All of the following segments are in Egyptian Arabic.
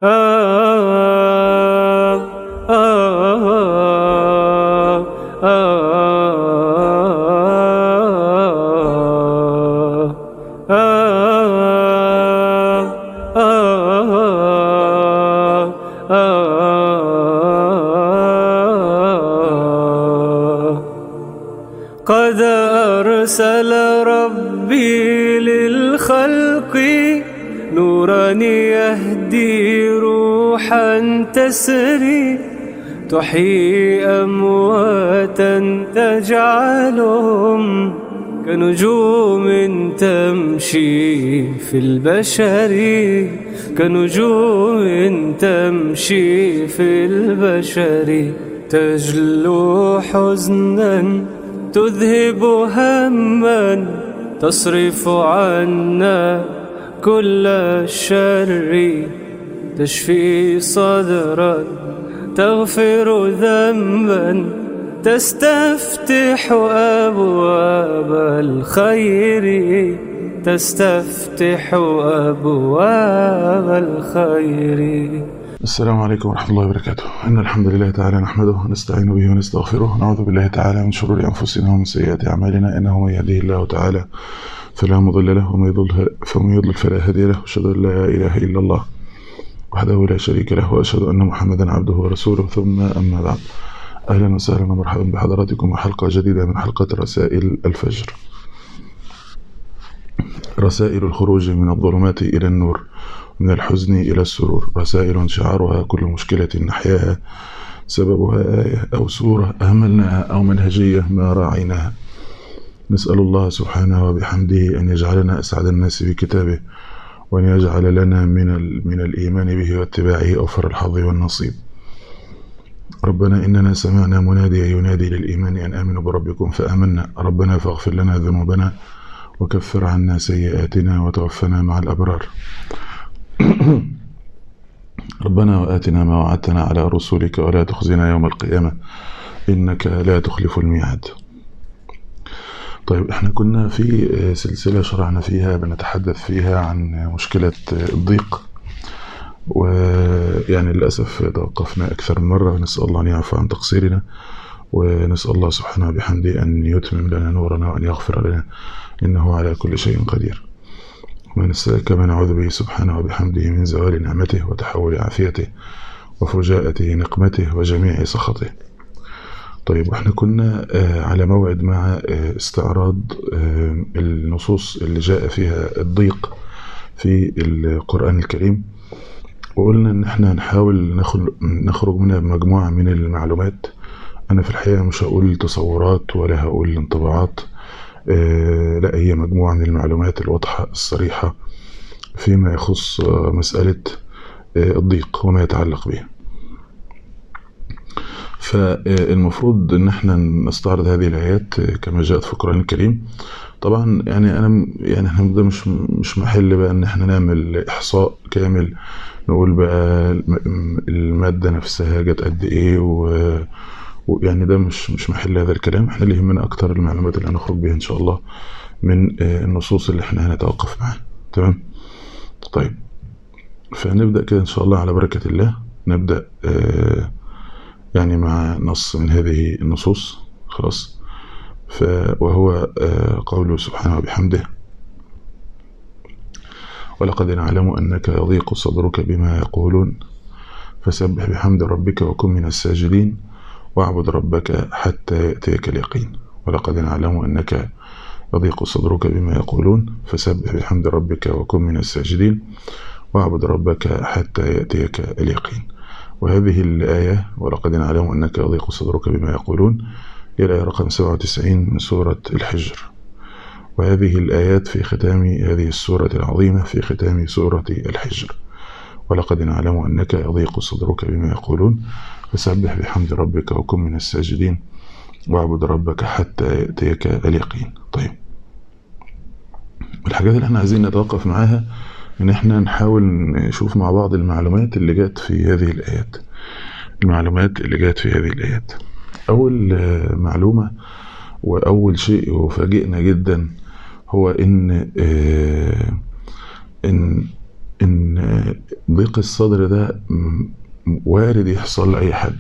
قد أرسل ربي للخلق نورا يهدي روحا تسري تحيي أمواتا تجعلهم كنجوم تمشي في البشر كنجوم تمشي في البشر تجلو حزنا تذهب هما تصرف عنا كل الشر تشفي صدرا تغفر ذنبا تستفتح أبواب الخير تستفتح أبواب الخير السلام عليكم ورحمة الله وبركاته إن الحمد لله تعالى نحمده ونستعين به ونستغفره ونعوذ بالله تعالى من شرور أنفسنا ومن سيئات أعمالنا إنه من يهديه الله تعالى فلا مضل له ومن يضلل فمن يضلل فلا هادي له أشهد أن لا إله إلا الله وحده لا شريك له وأشهد أن محمدا عبده ورسوله ثم أما بعد أهلا وسهلا ومرحبا بحضراتكم وحلقة جديدة من حلقة رسائل الفجر رسائل الخروج من الظلمات إلى النور من الحزن إلى السرور رسائل شعارها كل مشكلة نحياها سببها آية أو سورة أهملناها أو منهجية ما راعيناها نسأل الله سبحانه وبحمده أن يجعلنا أسعد الناس بكتابه وأن يجعل لنا من, من الإيمان به واتباعه أوفر الحظ والنصيب ربنا إننا سمعنا مناديا ينادي للإيمان أن آمنوا بربكم فآمنا ربنا فاغفر لنا ذنوبنا وكفر عنا سيئاتنا وتوفنا مع الأبرار ربنا وآتنا ما وعدتنا على رسولك ولا تخزنا يوم القيامة إنك لا تخلف الميعاد طيب احنا كنا في سلسلة شرعنا فيها بنتحدث فيها عن مشكلة الضيق ويعني للأسف توقفنا أكثر من مرة ونسأل الله أن يعفو عن تقصيرنا ونسأل الله سبحانه وبحمده أن يتمم لنا نورنا وأن يغفر لنا إنه على كل شيء قدير ونسأل كما نعوذ به سبحانه وبحمده من زوال نعمته وتحول عافيته وفجاءة نقمته وجميع سخطه طيب واحنا كنا على موعد مع استعراض النصوص اللي جاء فيها الضيق في القرآن الكريم وقلنا ان احنا نحاول نخرج منها بمجموعة من المعلومات انا في الحقيقة مش هقول تصورات ولا هقول انطباعات لا هي مجموعة من المعلومات الواضحة الصريحة فيما يخص مسألة الضيق وما يتعلق به فالمفروض ان احنا نستعرض هذه الايات كما جاءت في القرآن الكريم طبعا يعني انا يعني احنا ده مش مش محل بقى ان احنا نعمل احصاء كامل نقول بقى المادة نفسها جت قد ايه و ويعني ده مش مش محل هذا الكلام احنا اللي يهمنا اكتر المعلومات اللي هنخرج بيها ان شاء الله من النصوص اللي احنا هنتوقف معاها تمام طيب فنبدا كده ان شاء الله على بركه الله نبدا اه يعني مع نص من هذه النصوص خلاص ف وهو اه قوله سبحانه وبحمده ولقد نعلم انك يضيق صدرك بما يقولون فسبح بحمد ربك وكن من الساجدين واعبد ربك حتى يأتيك اليقين ولقد نعلم أنك يضيق صدرك بما يقولون فسبح بحمد ربك وكن من الساجدين واعبد ربك حتى يأتيك اليقين وهذه الآية ولقد نعلم أنك يضيق صدرك بما يقولون هي الآية رقم 97 من سورة الحجر وهذه الآيات في ختام هذه السورة العظيمة في ختام سورة الحجر ولقد نعلم أنك يضيق صدرك بما يقولون فسبح بحمد ربك وكن من الساجدين واعبد ربك حتى يأتيك اليقين طيب الحاجات اللي احنا عايزين نتوقف معاها ان احنا نحاول نشوف مع بعض المعلومات اللي جات في هذه الآيات المعلومات اللي جات في هذه الآيات أول معلومة وأول شيء يفاجئنا جدا هو إن إن ان ضيق الصدر ده وارد يحصل لاي حد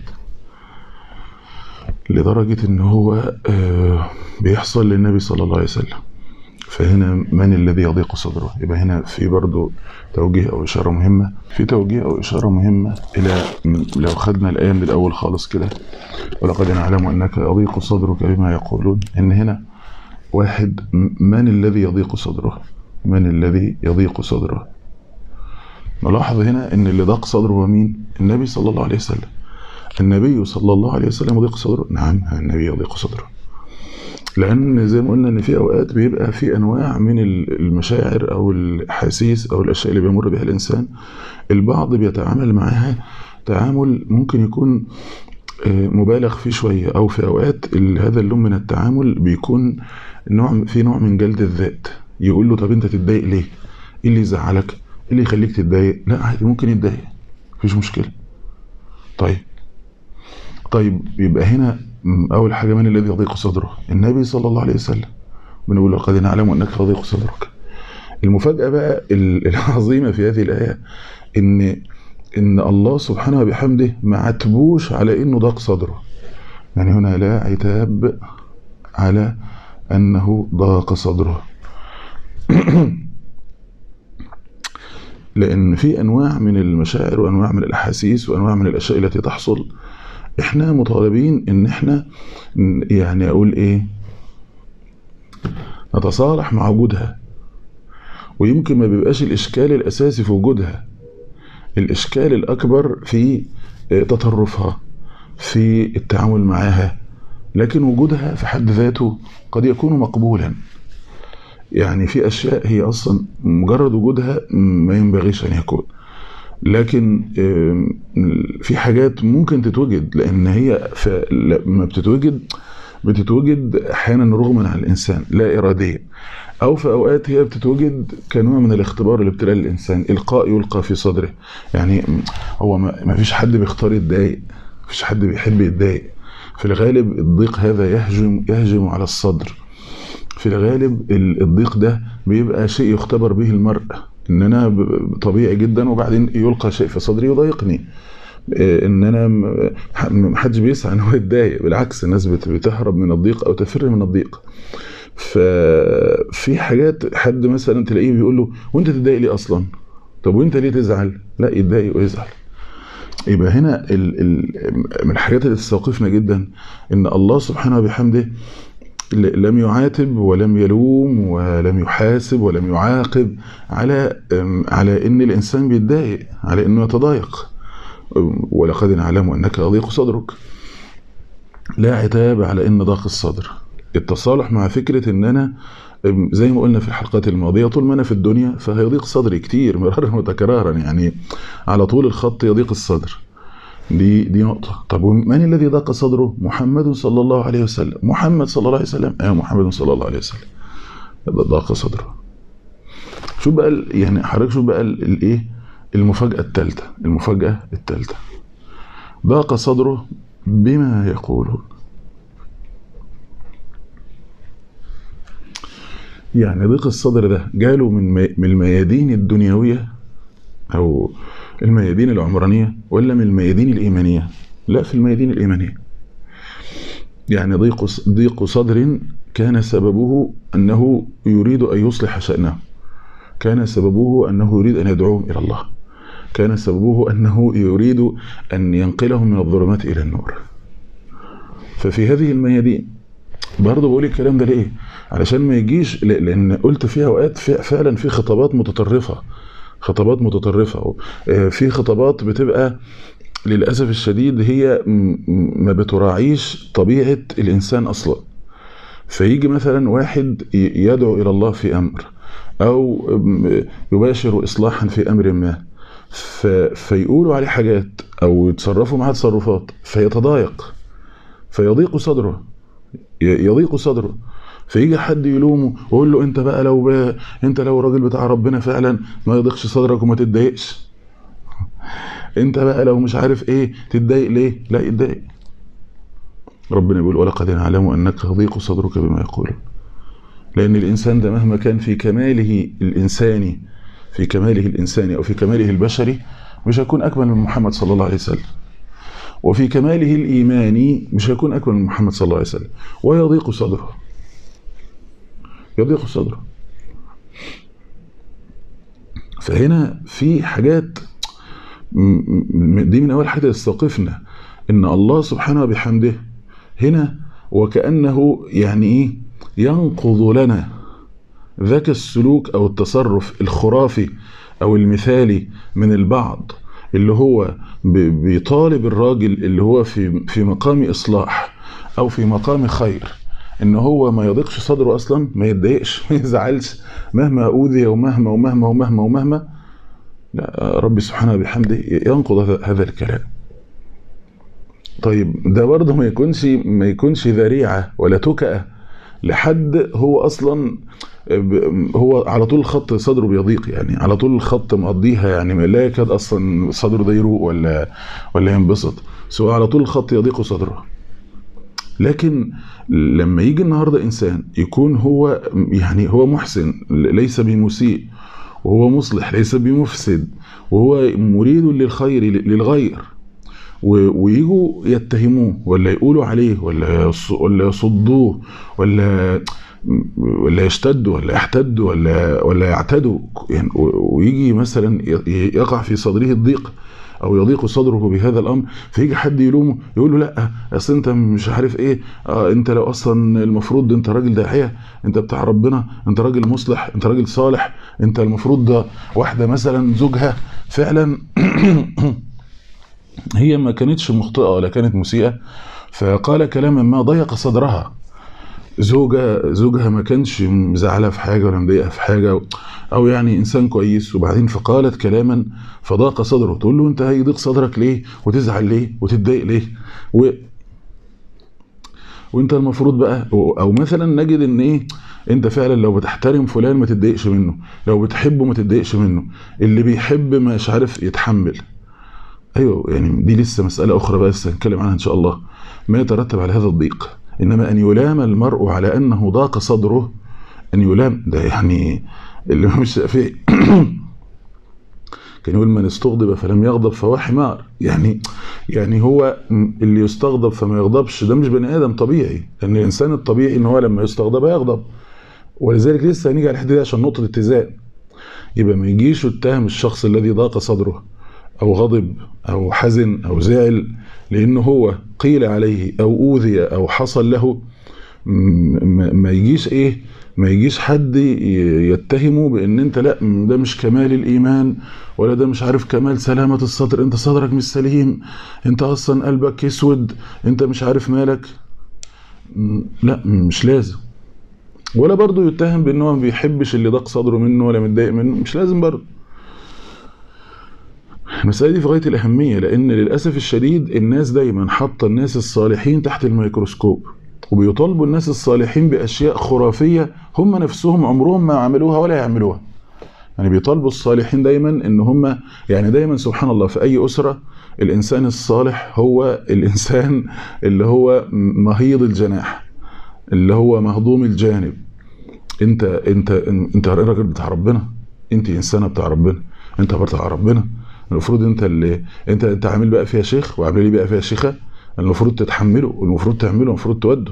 لدرجة ان هو بيحصل للنبي صلى الله عليه وسلم فهنا من الذي يضيق صدره يبقى هنا في برضو توجيه او اشاره مهمه في توجيه او اشاره مهمه الى لو خدنا الايه من الاول خالص كده ولقد نعلم انك يضيق صدرك بما يقولون ان هنا واحد من الذي يضيق صدره من الذي يضيق صدره نلاحظ هنا ان اللي ضاق صدره هو مين النبي صلى الله عليه وسلم النبي صلى الله عليه وسلم يضيق صدره نعم النبي يضيق صدره لان زي ما قلنا ان في اوقات بيبقى في انواع من المشاعر او الاحاسيس او الاشياء اللي بيمر بها الانسان البعض بيتعامل معاها تعامل ممكن يكون مبالغ فيه شويه او في اوقات هذا اللون من التعامل بيكون نوع في نوع من جلد الذات يقول له طب انت تتضايق ليه؟ ايه اللي يزعلك؟ ايه اللي يخليك تتضايق؟ لا عادي ممكن يتضايق مفيش مشكله. طيب طيب يبقى هنا اول حاجه من الذي يضيق صدره؟ النبي صلى الله عليه وسلم. بنقول له قد نعلم انك يضيق صدرك. المفاجاه بقى العظيمه في هذه الايه ان ان الله سبحانه وبحمده ما عاتبوش على انه ضاق صدره. يعني هنا لا عتاب على انه ضاق صدره. لان في انواع من المشاعر وانواع من الاحاسيس وانواع من الاشياء التي تحصل احنا مطالبين ان احنا يعني اقول ايه نتصالح مع وجودها ويمكن ما بيبقاش الاشكال الاساسي في وجودها الاشكال الاكبر في تطرفها في التعامل معها لكن وجودها في حد ذاته قد يكون مقبولا يعني في اشياء هي اصلا مجرد وجودها ما ينبغيش ان يكون لكن في حاجات ممكن تتوجد لان هي لما بتتوجد بتتوجد احيانا رغما عن الانسان لا اراديا او في اوقات هي بتتوجد كنوع من الاختبار الابتلاء للانسان القاء يلقى في صدره يعني هو ما فيش حد بيختار يتضايق ما فيش حد بيحب يتضايق في الغالب الضيق هذا يهجم يهجم على الصدر في الغالب الضيق ده بيبقى شيء يختبر به المرء ان انا طبيعي جدا وبعدين يلقى شيء في صدري يضايقني ان انا محدش بيسعى ان هو يتضايق بالعكس الناس بتهرب من الضيق او تفر من الضيق ففي حاجات حد مثلا تلاقيه بيقول له وانت تتضايق ليه اصلا طب وانت ليه تزعل لا يتضايق ويزعل يبقى هنا ال ال من الحاجات اللي تستوقفنا جدا ان الله سبحانه وبحمده لم يعاتب ولم يلوم ولم يحاسب ولم يعاقب على على ان الانسان بيتضايق على انه يتضايق ولقد نعلم انك يضيق صدرك لا عتاب على ان ضاق الصدر التصالح مع فكره ان انا زي ما قلنا في الحلقات الماضيه طول ما انا في الدنيا فهيضيق صدري كتير مرارا وتكرارا يعني على طول الخط يضيق الصدر دي دي نقطة، طب من الذي ضاق صدره؟ محمد صلى الله عليه وسلم، محمد صلى الله عليه وسلم، أيوه محمد صلى الله عليه وسلم. ضاق صدره. شوف بقى يعني حضرتك شوف بقى الايه؟ المفاجأة الثالثة، المفاجأة الثالثة. ضاق صدره بما يقولون. يعني ضيق الصدر ده جاله من من الميادين الدنيوية أو الميادين العمرانية ولا من الميادين الإيمانية لا في الميادين الإيمانية يعني ضيق ضيق صدر كان سببه أنه يريد أن يصلح شأنه كان سببه أنه يريد أن يدعوهم إلى الله كان سببه أنه يريد أن ينقلهم من الظلمات إلى النور ففي هذه الميادين برضه بقول الكلام ده ليه علشان ما يجيش لأن قلت فيها أوقات فعلا في خطابات متطرفة خطابات متطرفة في خطابات بتبقى للأسف الشديد هي ما بتراعيش طبيعة الإنسان أصلا فيجي مثلا واحد يدعو إلى الله في أمر أو يباشر إصلاحا في أمر ما فيقولوا عليه حاجات أو يتصرفوا معاه تصرفات فيتضايق فيضيق صدره يضيق صدره فيجي حد يلومه ويقول له انت بقى لو بقى انت لو راجل بتاع ربنا فعلا ما يضيقش صدرك وما تتضايقش انت بقى لو مش عارف ايه تتضايق ليه لا يتضايق ربنا بيقول ولقد نعلم انك يضيق صدرك بما يقولون لان الانسان ده مهما كان في كماله الانساني في كماله الإنساني أو في كماله البشري مش هيكون أكمل من محمد صلى الله عليه وسلم وفي كماله الإيماني مش هيكون أكمل من محمد صلى الله عليه وسلم ويضيق صدره يضيق صدره فهنا في حاجات دي من أول حاجة تستوقفنا إن الله سبحانه وبحمده هنا وكأنه يعني إيه ينقض لنا ذاك السلوك أو التصرف الخرافي أو المثالي من البعض اللي هو بيطالب الراجل اللي هو في في مقام إصلاح أو في مقام خير إن هو ما يضيقش صدره أصلا ما يتضايقش ما يزعلش مهما أوذي ومهما ومهما ومهما ومهما لا ربي سبحانه بحمده ينقض هذا الكلام طيب ده برضه ما يكونش ما يكونش ذريعه ولا تكأة لحد هو اصلا هو على طول الخط صدره بيضيق يعني على طول الخط مقضيها يعني لا يكاد اصلا صدره ده يروق ولا ولا ينبسط سواء على طول الخط يضيق صدره لكن لما يجي النهارده انسان يكون هو يعني هو محسن ليس بمسيء وهو مصلح ليس بمفسد وهو مريد للخير للغير ويجوا يتهموه ولا يقولوا عليه ولا ولا يصدوه ولا ولا يشتدوا ولا يحتدوا ولا ولا يعتدوا يعني ويجي مثلا يقع في صدره الضيق او يضيق صدره بهذا الامر فيجي حد يلومه يقول له لا اصل انت مش عارف ايه آه انت لو اصلا المفروض انت راجل داعيه انت بتاع ربنا انت راجل مصلح انت راجل صالح انت المفروض ده واحده مثلا زوجها فعلا هي ما كانتش مخطئه ولا كانت مسيئه فقال كلاما ما ضيق صدرها زوجة زوجها ما كانش مزعلها في حاجة ولا مضايقها في حاجة أو يعني إنسان كويس وبعدين فقالت كلاما فضاق صدره تقول له أنت هيضيق صدرك ليه وتزعل ليه وتتضايق ليه و وانت المفروض بقى او مثلا نجد ان ايه انت فعلا لو بتحترم فلان ما تتضايقش منه لو بتحبه ما تتضايقش منه اللي بيحب مش عارف يتحمل ايوه يعني دي لسه مساله اخرى بقى لسه هنتكلم عنها ان شاء الله ما يترتب على هذا الضيق انما ان يلام المرء على انه ضاق صدره ان يلام ده يعني اللي مش فيه كان يقول من استغضب فلم يغضب فهو حمار يعني يعني هو اللي يستغضب فما يغضبش ده مش بني ادم طبيعي لان الانسان الطبيعي ان هو لما يستغضب يغضب ولذلك لسه هنيجي على الحته دي عشان نقطه اتزان يبقى ما يجيش يتهم الشخص الذي ضاق صدره او غضب او حزن او زعل لانه هو قيل عليه او اوذي او حصل له ما يجيش ايه ما يجيش حد يتهمه بان انت لا ده مش كمال الايمان ولا ده مش عارف كمال سلامة الصدر انت صدرك مش سليم انت اصلا قلبك اسود انت مش عارف مالك لا مش لازم ولا برضه يتهم بان هو ما بيحبش اللي ضاق صدره منه ولا متضايق منه مش لازم برضه المسألة دي في غاية الأهمية لأن للأسف الشديد الناس دايما حاطة الناس الصالحين تحت الميكروسكوب وبيطالبوا الناس الصالحين بأشياء خرافية هم نفسهم عمرهم ما عملوها ولا يعملوها يعني بيطالبوا الصالحين دايما ان هم يعني دايما سبحان الله في اي اسره الانسان الصالح هو الانسان اللي هو مهيض الجناح اللي هو مهضوم الجانب انت انت انت راجل بتاع ربنا انت انسانه بتاع ربنا انت بتاع ربنا المفروض انت اللي انت انت عامل بقى فيها شيخ وعامل لي بقى فيها شيخه المفروض تتحمله والمفروض تعمله المفروض توده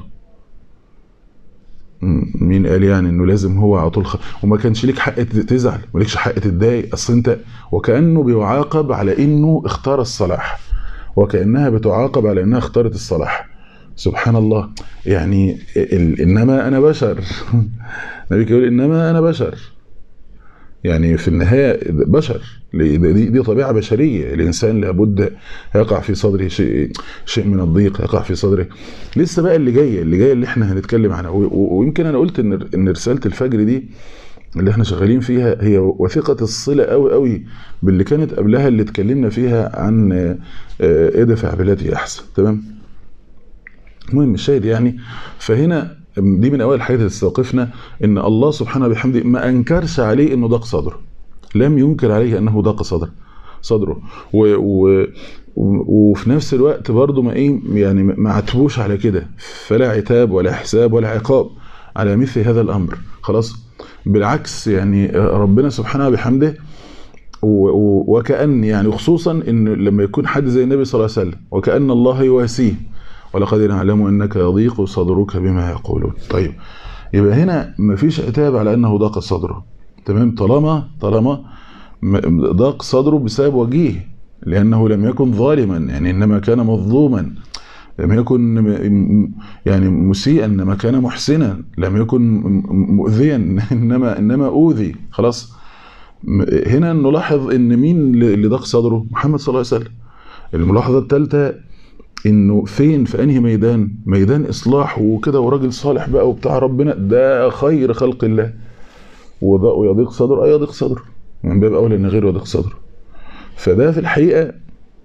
مين قال يعني انه لازم هو على طول خ... وما كانش ليك حق تزعل مالكش حق تتضايق اصل انت وكانه بيعاقب على انه اختار الصلاح وكانها بتعاقب على انها اختارت الصلاح سبحان الله يعني ال... انما انا بشر النبي يقول انما انا بشر يعني في النهايه بشر دي, دي طبيعه بشريه الانسان لابد يقع في صدره شيء شيء من الضيق يقع في صدره لسه بقى اللي جايه اللي جايه اللي احنا هنتكلم عنها ويمكن انا قلت ان ان رساله الفجر دي اللي احنا شغالين فيها هي وثيقه الصله قوي قوي باللي كانت قبلها اللي اتكلمنا فيها عن ادفع بالتي احسن تمام المهم الشاهد يعني فهنا دي من اوائل الحاجات اللي تستوقفنا ان الله سبحانه وبحمده ما انكرش عليه انه ضاق صدره لم ينكر عليه انه ضاق صدره صدره و و وفي نفس الوقت برضه ما ايه يعني ما عتبوش على كده فلا عتاب ولا حساب ولا عقاب على مثل هذا الامر خلاص بالعكس يعني ربنا سبحانه بحمده و- و- وكأن يعني خصوصا ان لما يكون حد زي النبي صلى الله عليه وسلم وكأن الله يواسيه ولقد نعلم انك يضيق صدرك بما يقولون طيب يبقى هنا مفيش عتاب على انه ضاق صدره تمام طالما طالما م- ضاق صدره بسبب وجيه لانه لم يكن ظالما يعني انما كان مظلوما لم يكن م- م- يعني مسيئا انما كان محسنا لم يكن م- م- مؤذيا انما انما اوذي خلاص م- هنا نلاحظ ان مين اللي ضاق صدره محمد صلى الله عليه وسلم الملاحظه الثالثه انه فين في انهي ميدان ميدان اصلاح وكده وراجل صالح بقى وبتاع ربنا ده خير خلق الله وضاء ويضيق صدره اي يضيق صدره من باب اولى ان غيره يضيق صدره فده في الحقيقه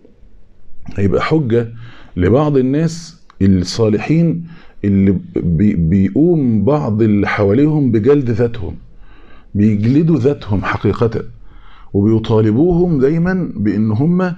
هيبقى حجه لبعض الناس الصالحين اللي بي بيقوم بعض اللي حواليهم بجلد ذاتهم بيجلدوا ذاتهم حقيقه وبيطالبوهم دايما بان هم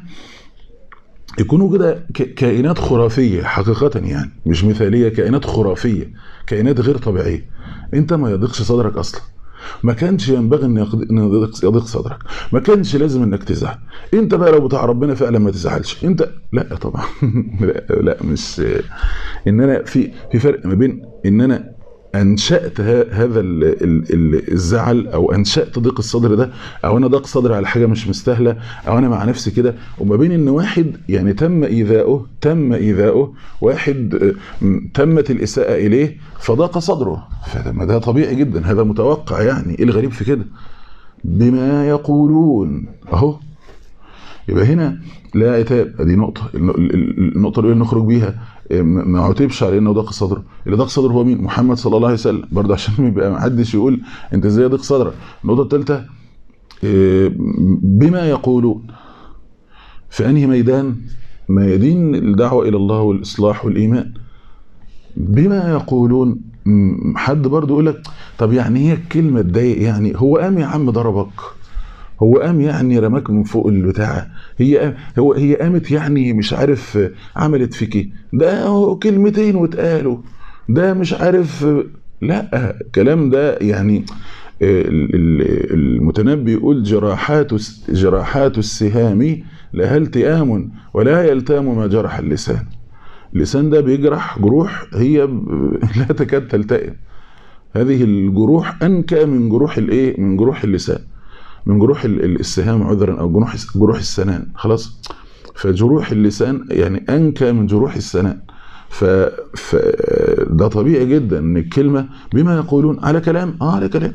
يكونوا كده ك- كائنات خرافيه حقيقه يعني مش مثاليه كائنات خرافيه كائنات غير طبيعيه انت ما يضيقش صدرك اصلا ما كانش ينبغي ان يقض- إن يضيق يضيق صدرك ما كانش لازم انك تزعل انت بقى لو بتاع ربنا فعلا ما تزعلش انت لا طبعا لا, لا مش ان انا في في فرق ما بين ان انا انشات ه- هذا ال- ال- ال- الزعل او انشات ضيق الصدر ده او انا ضاق صدري على حاجه مش مستاهله او انا مع نفسي كده وما بين ان واحد يعني تم ايذاؤه تم ايذاؤه واحد آه، م- تمت الاساءه اليه فضاق صدره فده ما ده طبيعي جدا هذا متوقع يعني ايه الغريب في كده بما يقولون اهو يبقى هنا لا عتاب دي نقطة الن- ال- النقطة الأولى اللي نخرج بيها إيه، ما ما عتبش على انه ضاق صدره، اللي ضاق صدره هو مين؟ محمد صلى الله عليه وسلم، برضه عشان ما يبقى ما حدش يقول انت ازاي ضاق صدرك. النقطة الثالثة إيه، بما يقولون في انهي ميدان؟ ميادين الدعوة إلى الله والإصلاح والإيمان. بما يقولون م- حد برضه يقول لك طب يعني هي الكلمة تضايق يعني هو قام يا عم ضربك هو قام يعني رماك من فوق البتاع هي قام هو هي قامت يعني مش عارف عملت فيك ايه ده هو كلمتين واتقالوا ده مش عارف لا الكلام ده يعني ال- ال- المتنبي يقول جراحات الس- جراحات السهام لها التئام ولا يلتام ما جرح اللسان اللسان ده بيجرح جروح هي ب- لا تكاد تلتئم هذه الجروح انكى من جروح الايه من جروح اللسان من جروح ال- ال- السهام عذرا او جروح جروح السنان خلاص فجروح اللسان يعني انكى من جروح السنان ف... ف ده طبيعي جدا ان الكلمه بما يقولون على كلام اه على كلام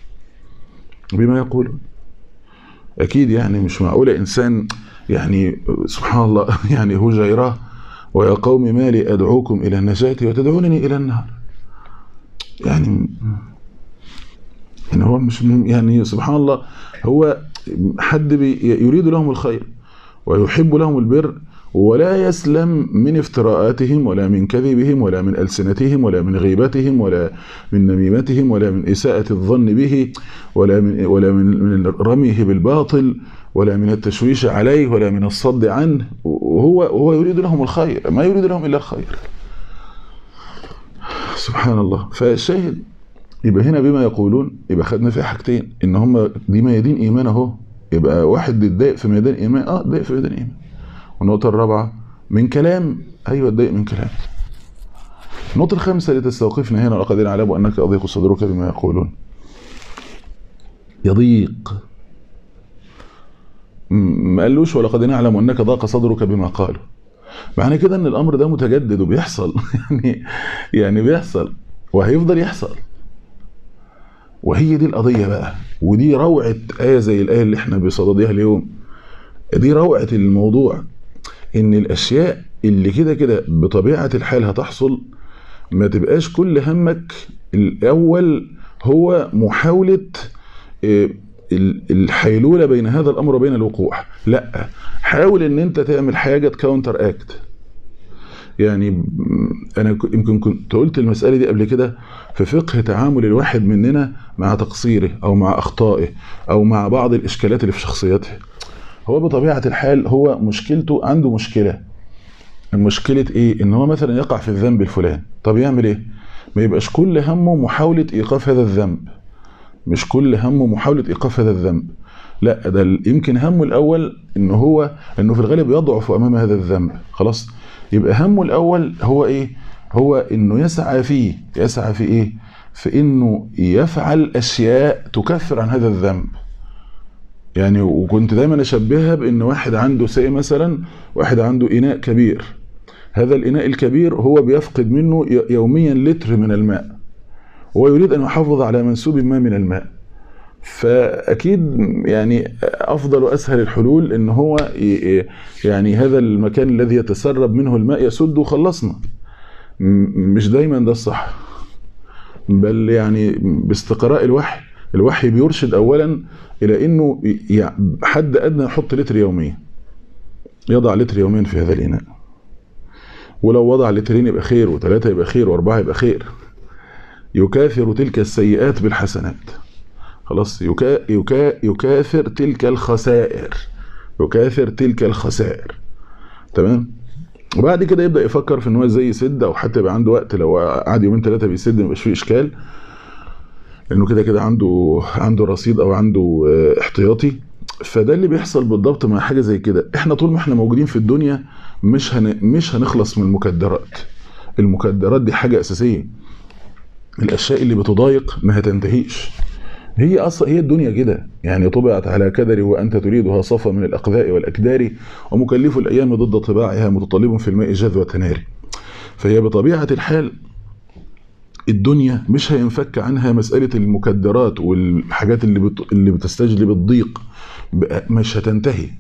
بما يقولون اكيد يعني مش معقوله انسان يعني سبحان الله يعني هجيراه ويا قوم ما لي ادعوكم الى النجاه وتدعونني الى النار يعني ان هو مش يعني سبحان الله هو حد بي يريد لهم الخير ويحب لهم البر ولا يسلم من افتراءاتهم ولا من كذبهم ولا من ألسنتهم ولا من غيبتهم ولا من نميمتهم ولا من إساءة الظن به ولا من ولا من من رميه بالباطل ولا من التشويش عليه ولا من الصد عنه وهو هو يريد لهم الخير ما يريد لهم إلا الخير سبحان الله فالشاهد يبقى هنا بما يقولون يبقى خدنا فيها حاجتين ان هم دي ميادين ايمان اهو يبقى واحد اتضايق في ميدان ايمان اه اتضايق في ميدان ايمان والنقطه الرابعه من كلام ايوه اتضايق من كلام النقطه الخامسه اللي تستوقفنا هنا لقد نعلم انك اضيق صدرك بما يقولون يضيق م- ما قالوش ولقد نعلم انك ضاق صدرك بما قالوا معنى كده ان الامر ده متجدد وبيحصل يعني يعني بيحصل وهيفضل يحصل وهي دي القضية بقى ودي روعة آية زي الآية اللي احنا بصددها اليوم دي روعة الموضوع إن الأشياء اللي كده كده بطبيعة الحال هتحصل ما تبقاش كل همك الأول هو محاولة آه، ال- الحيلولة بين هذا الأمر وبين الوقوع لا حاول إن أنت تعمل حاجة تكاونتر أكت يعني م- انا ك- يمكن كنت قلت المساله دي قبل كده في فقه تعامل الواحد مننا مع تقصيره او مع اخطائه او مع بعض الاشكالات اللي في شخصيته هو بطبيعه الحال هو مشكلته عنده مشكله المشكله ايه ان هو مثلا يقع في الذنب الفلاني طب يعمل ايه ما يبقاش كل همه محاولة إيقاف هذا الذنب مش كل همه محاولة إيقاف هذا الذنب لا ده ال- يمكن همه الأول إن هو إنه في الغالب يضعف أمام هذا الذنب خلاص يبقى همه الأول هو إيه هو إنه يسعى فيه يسعى في إيه في إنه يفعل أشياء تكفر عن هذا الذنب يعني وكنت دايما أشبهها بإن واحد عنده سي مثلا واحد عنده إناء كبير هذا الإناء الكبير هو بيفقد منه ي- يوميا لتر من الماء ويريد أن يحافظ على منسوب ما من الماء فأكيد يعني أفضل وأسهل الحلول إن هو ي- يعني هذا المكان الذي يتسرب منه الماء يسد وخلصنا م- مش دايما ده الصح بل يعني باستقراء الوحي الوحي بيرشد أولا إلى إنه ي- حد أدنى يحط لتر يوميا يضع لتر يوميا في هذا الإناء ولو وضع لترين يبقى خير وثلاثة يبقى خير وأربعة يبقى خير يكاثر تلك السيئات بالحسنات خلاص يكا يكا يكاثر تلك الخسائر يكاثر تلك الخسائر تمام وبعد كده يبدا يفكر في ان هو ازاي يسد او حتى يبقى عنده وقت لو قعد يومين ثلاثه بيسد ما يبقاش فيه اشكال لانه كده كده عنده عنده رصيد او عنده آه، احتياطي فده اللي بيحصل بالضبط مع حاجه زي كده احنا طول ما احنا موجودين في الدنيا مش هن... مش هنخلص من المكدرات المكدرات دي حاجه اساسيه الاشياء اللي بتضايق ما هتنتهيش هي اصلا هي الدنيا كده يعني طبعت على كدر وانت تريدها صفا من الاقذاء والاكدار ومكلف الايام ضد طباعها متطلب في الماء جذوة نار فهي بطبيعه الحال الدنيا مش هينفك عنها مساله المكدرات والحاجات اللي بت... اللي بتستجلب الضيق بقى مش هتنتهي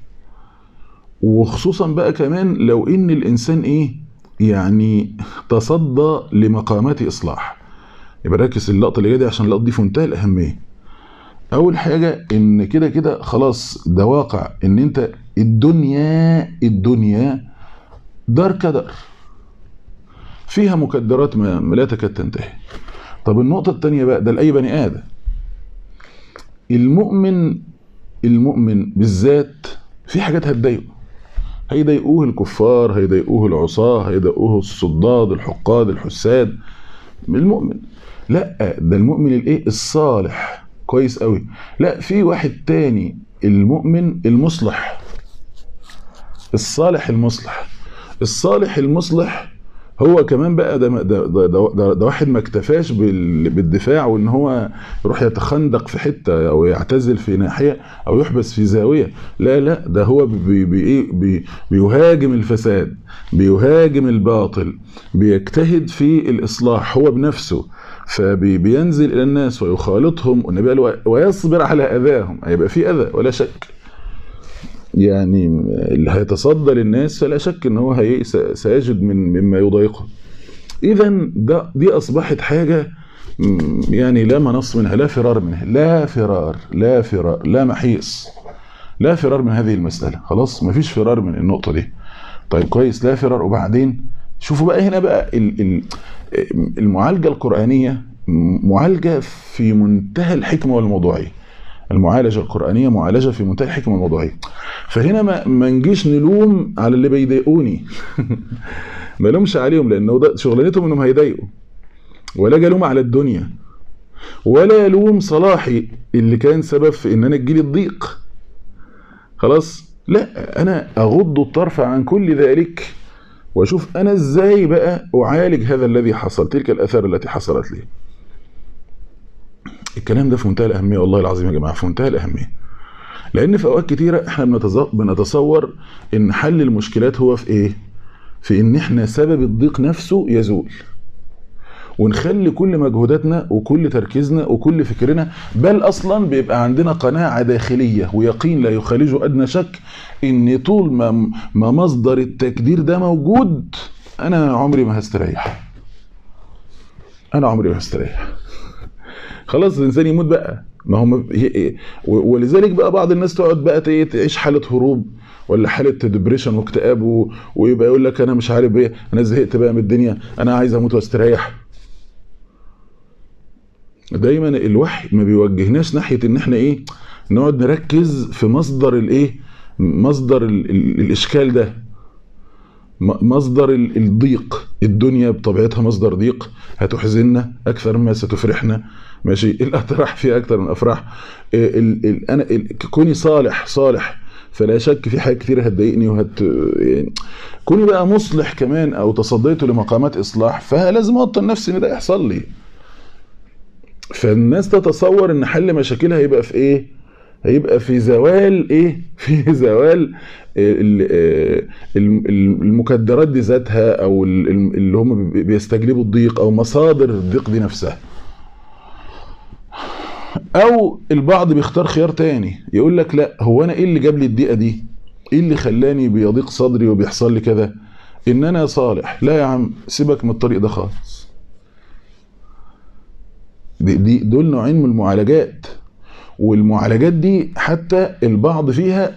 وخصوصا بقى كمان لو ان الانسان ايه يعني تصدى لمقامات اصلاح يبقى ركز اللقطه اللي جايه دي عشان اللقطه دي في منتهى الاهميه اول حاجه ان كده كده خلاص ده واقع ان انت الدنيا الدنيا دار كدر فيها مكدرات ما ما لا تكاد تنتهي طب النقطه الثانيه بقى ده لاي بني ادم المؤمن المؤمن بالذات في حاجات هتضايقه هيضايقوه الكفار هيضايقوه العصاة هيضايقوه الصداد الحقاد الحساد المؤمن لا ده المؤمن الايه الصالح كويس قوي لا في واحد تاني المؤمن المصلح الصالح المصلح الصالح المصلح هو كمان بقى ده ده ده, ده, ده, ده واحد ما اكتفاش بال- بالدفاع وان هو يروح يتخندق في حته او يعتزل في ناحيه او يحبس في زاويه لا لا ده هو بي بي إيه بي بيهاجم الفساد بيهاجم الباطل بيجتهد في الاصلاح هو بنفسه فبينزل الى الناس ويخالطهم والنبي قال ويصبر على اذاهم هيبقى في اذى ولا شك يعني اللي هيتصدى للناس فلا شك ان هو هي سيجد من مما يضايقه اذا ده دي اصبحت حاجه م، يعني لا منص منها لا فرار منها لا فرار لا فرار لا محيص لا فرار من هذه المساله خلاص مفيش فرار من النقطه دي طيب كويس لا فرار وبعدين شوفوا بقى هنا بقى ال- ال- المعالجه القرانيه معالجه في منتهى الحكمه والموضوعيه المعالجه القرانيه معالجه في منتهى الحكمه والموضوعيه فهنا ما, ما نجيش نلوم على اللي بيضايقوني ما لومش عليهم لانه ده شغلانتهم انهم هيضايقوا ولا جالوم على الدنيا ولا لوم صلاحي اللي كان سبب في ان انا تجيلي الضيق خلاص لا انا اغض الطرف عن كل ذلك واشوف انا ازاي بقى اعالج هذا الذي حصل تلك الاثار التي حصلت لي الكلام ده في منتهى الاهميه والله العظيم يا جماعه في منتهى الاهميه لان في اوقات كتيره احنا بنتز- بنتصور ان حل المشكلات هو في ايه في ان احنا سبب الضيق نفسه يزول ونخلي كل مجهوداتنا وكل تركيزنا وكل فكرنا بل اصلا بيبقى عندنا قناعه داخليه ويقين لا يخالجه ادنى شك ان طول ما ما مصدر التكدير ده موجود انا عمري ما هستريح انا عمري ما هستريح خلاص الانسان يموت بقى ما هو ما- هي- هي- و- ولذلك بقى بعض الناس تقعد بقى ت- تعيش حاله هروب ولا حاله ديبريشن واكتئاب و- ويبقى يقول لك انا مش عارف ايه انا زهقت بقى من الدنيا انا عايز اموت واستريح دايما الوحي ما بيوجهناش ناحيه ان احنا ايه نقعد نركز في مصدر الايه مصدر ال ال الاشكال ده م- مصدر ال- الضيق الدنيا بطبيعتها مصدر ضيق هتحزننا اكثر مما ستفرحنا ماشي الافراح فيها اكثر من الافراح ال ال انا ال كوني صالح صالح فلا شك في حاجات كتير هتضايقني وهت يعني كوني بقى مصلح كمان او تصديت لمقامات اصلاح فلازم اوطن نفسي ان ده يحصل لي فالناس تتصور ان حل مشاكلها هيبقى في ايه هيبقى في زوال ايه في زوال المكدرات دي ذاتها او اللي هم بيستجلبوا الضيق او مصادر الضيق دي نفسها او البعض بيختار خيار تاني يقول لك لا هو انا ايه اللي جاب لي الضيقه دي ايه اللي خلاني بيضيق صدري وبيحصل لي كده ان انا صالح لا يا عم سيبك من الطريق ده خالص دي, دي دول نوعين من المعالجات والمعالجات دي حتى البعض فيها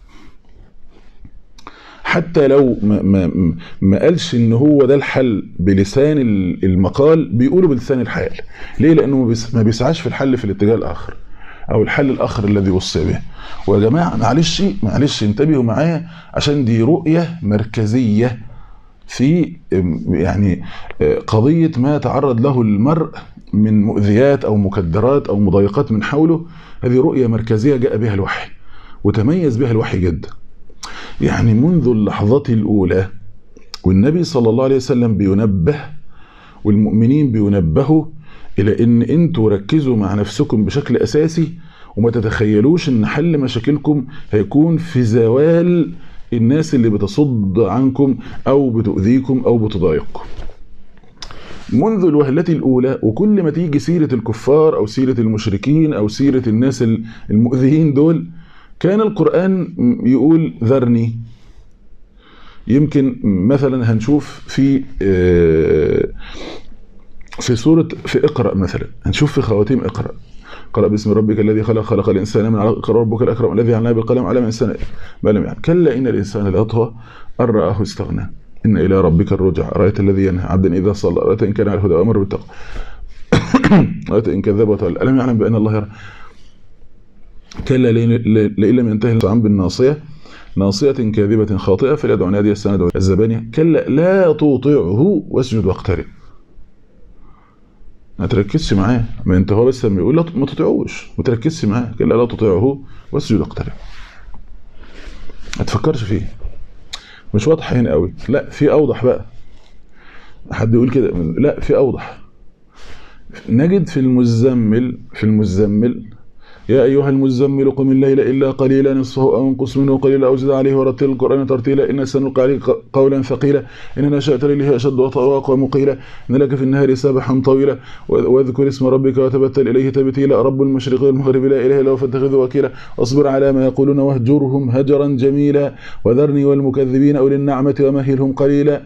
حتى لو ما, ما, ما قالش ان هو ده الحل بلسان المقال بيقوله بلسان الحال ليه لانه ما بيسعاش في الحل في الاتجاه الاخر او الحل الاخر الذي وصي به ويا جماعه معلش معلش انتبهوا معايا عشان دي رؤيه مركزيه في يعني قضيه ما تعرض له المرء من مؤذيات او مكدرات او مضايقات من حوله هذه رؤيه مركزيه جاء بها الوحي وتميز بها الوحي جدا يعني منذ اللحظة الأولى والنبي صلى الله عليه وسلم بينبه والمؤمنين بينبهوا إلى إن أنتوا ركزوا مع نفسكم بشكل أساسي وما تتخيلوش إن حل مشاكلكم هيكون في زوال الناس اللي بتصد عنكم أو بتؤذيكم أو بتضايقكم منذ الوهلة الأولى وكل ما تيجي سيرة الكفار أو سيرة المشركين أو سيرة الناس المؤذيين دول كان القرآن يقول ذرني يمكن مثلا هنشوف في في سورة في اقرأ مثلا هنشوف في خواتيم اقرأ قرأ باسم ربك الذي خلق خلق الإنسان من علق اقرأ ربك الأكرم الذي علم بالقلم علم الإنسان ما لم يعلم كلا إن الإنسان ليطغى أن رآه استغنى إن إلى ربك الرجع رأيت الذي ينهى عبدا إذا صلى رأيت إن كان على الهدى وأمر بالتقوى رأيت إن كذب وتولى ألم يعلم بأن الله يرى كلا لئن لم ينتهي عن بالناصية ناصية كاذبة خاطئة فليدعو نادي السند الزبانية كلا لا تطيعه واسجد واقترب ما تركزش معاه ما انت هو بس لما يقول لا ما تطيعوش ما تركزش معاه كلا لا تطيعه واسجد واقترب ما تفكرش فيه مش واضح هنا قوي لا في اوضح بقى حد يقول كده لا في اوضح نجد في المزمل في المزمل يا أيها المزمل قم الليل إلا قليلا نصفه أو انقص منه قليلا أو زد عليه ورتل القرآن ترتيلا إن سنلقى عليك قولا ثقيلا إن نشأت ليله أشد وأقوى مقيلا إن لك في النهار سابحا طويلا واذكر اسم ربك وتبتل إليه تبتيلا رب المشرق والمغرب لا إله إلا هو فاتخذه وكيلا واصبر على ما يقولون واهجرهم هجرا جميلا وذرني والمكذبين أولي النعمة ومهلهم قليلا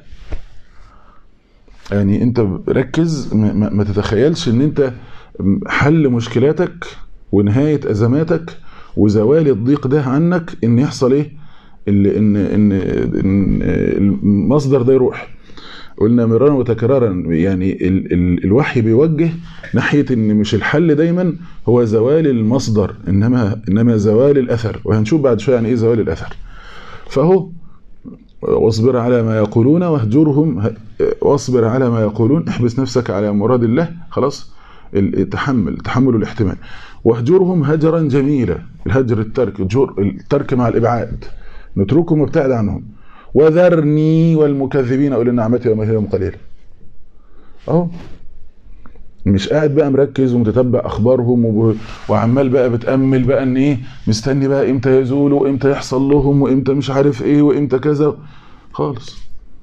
يعني انت ركز ما تتخيلش ان انت حل مشكلاتك ونهاية أزماتك وزوال الضيق ده عنك إن يحصل إيه؟ اللي إن إن إن المصدر ده يروح. قلنا مرارا وتكرارا يعني ال ال الوحي بيوجه ناحية إن مش الحل دايما هو زوال المصدر إنما إنما زوال الأثر وهنشوف بعد شوية يعني إيه زوال الأثر. فهو واصبر على ما يقولون واهجرهم واصبر على ما يقولون احبس نفسك على مراد الله خلاص التحمل تحمل الاحتمال واهجرهم هجرا جميلا الهجر الترك الجر الترك مع الابعاد نتركهم وابتعد عنهم وذرني والمكذبين اولي النعمه ومهلهم قليلا اهو مش قاعد بقى مركز ومتتبع اخبارهم وب... وعمال بقى بتامل بقى ان ايه مستني بقى امتى يزولوا وامتى يحصل لهم وامتى مش عارف ايه وامتى كذا خالص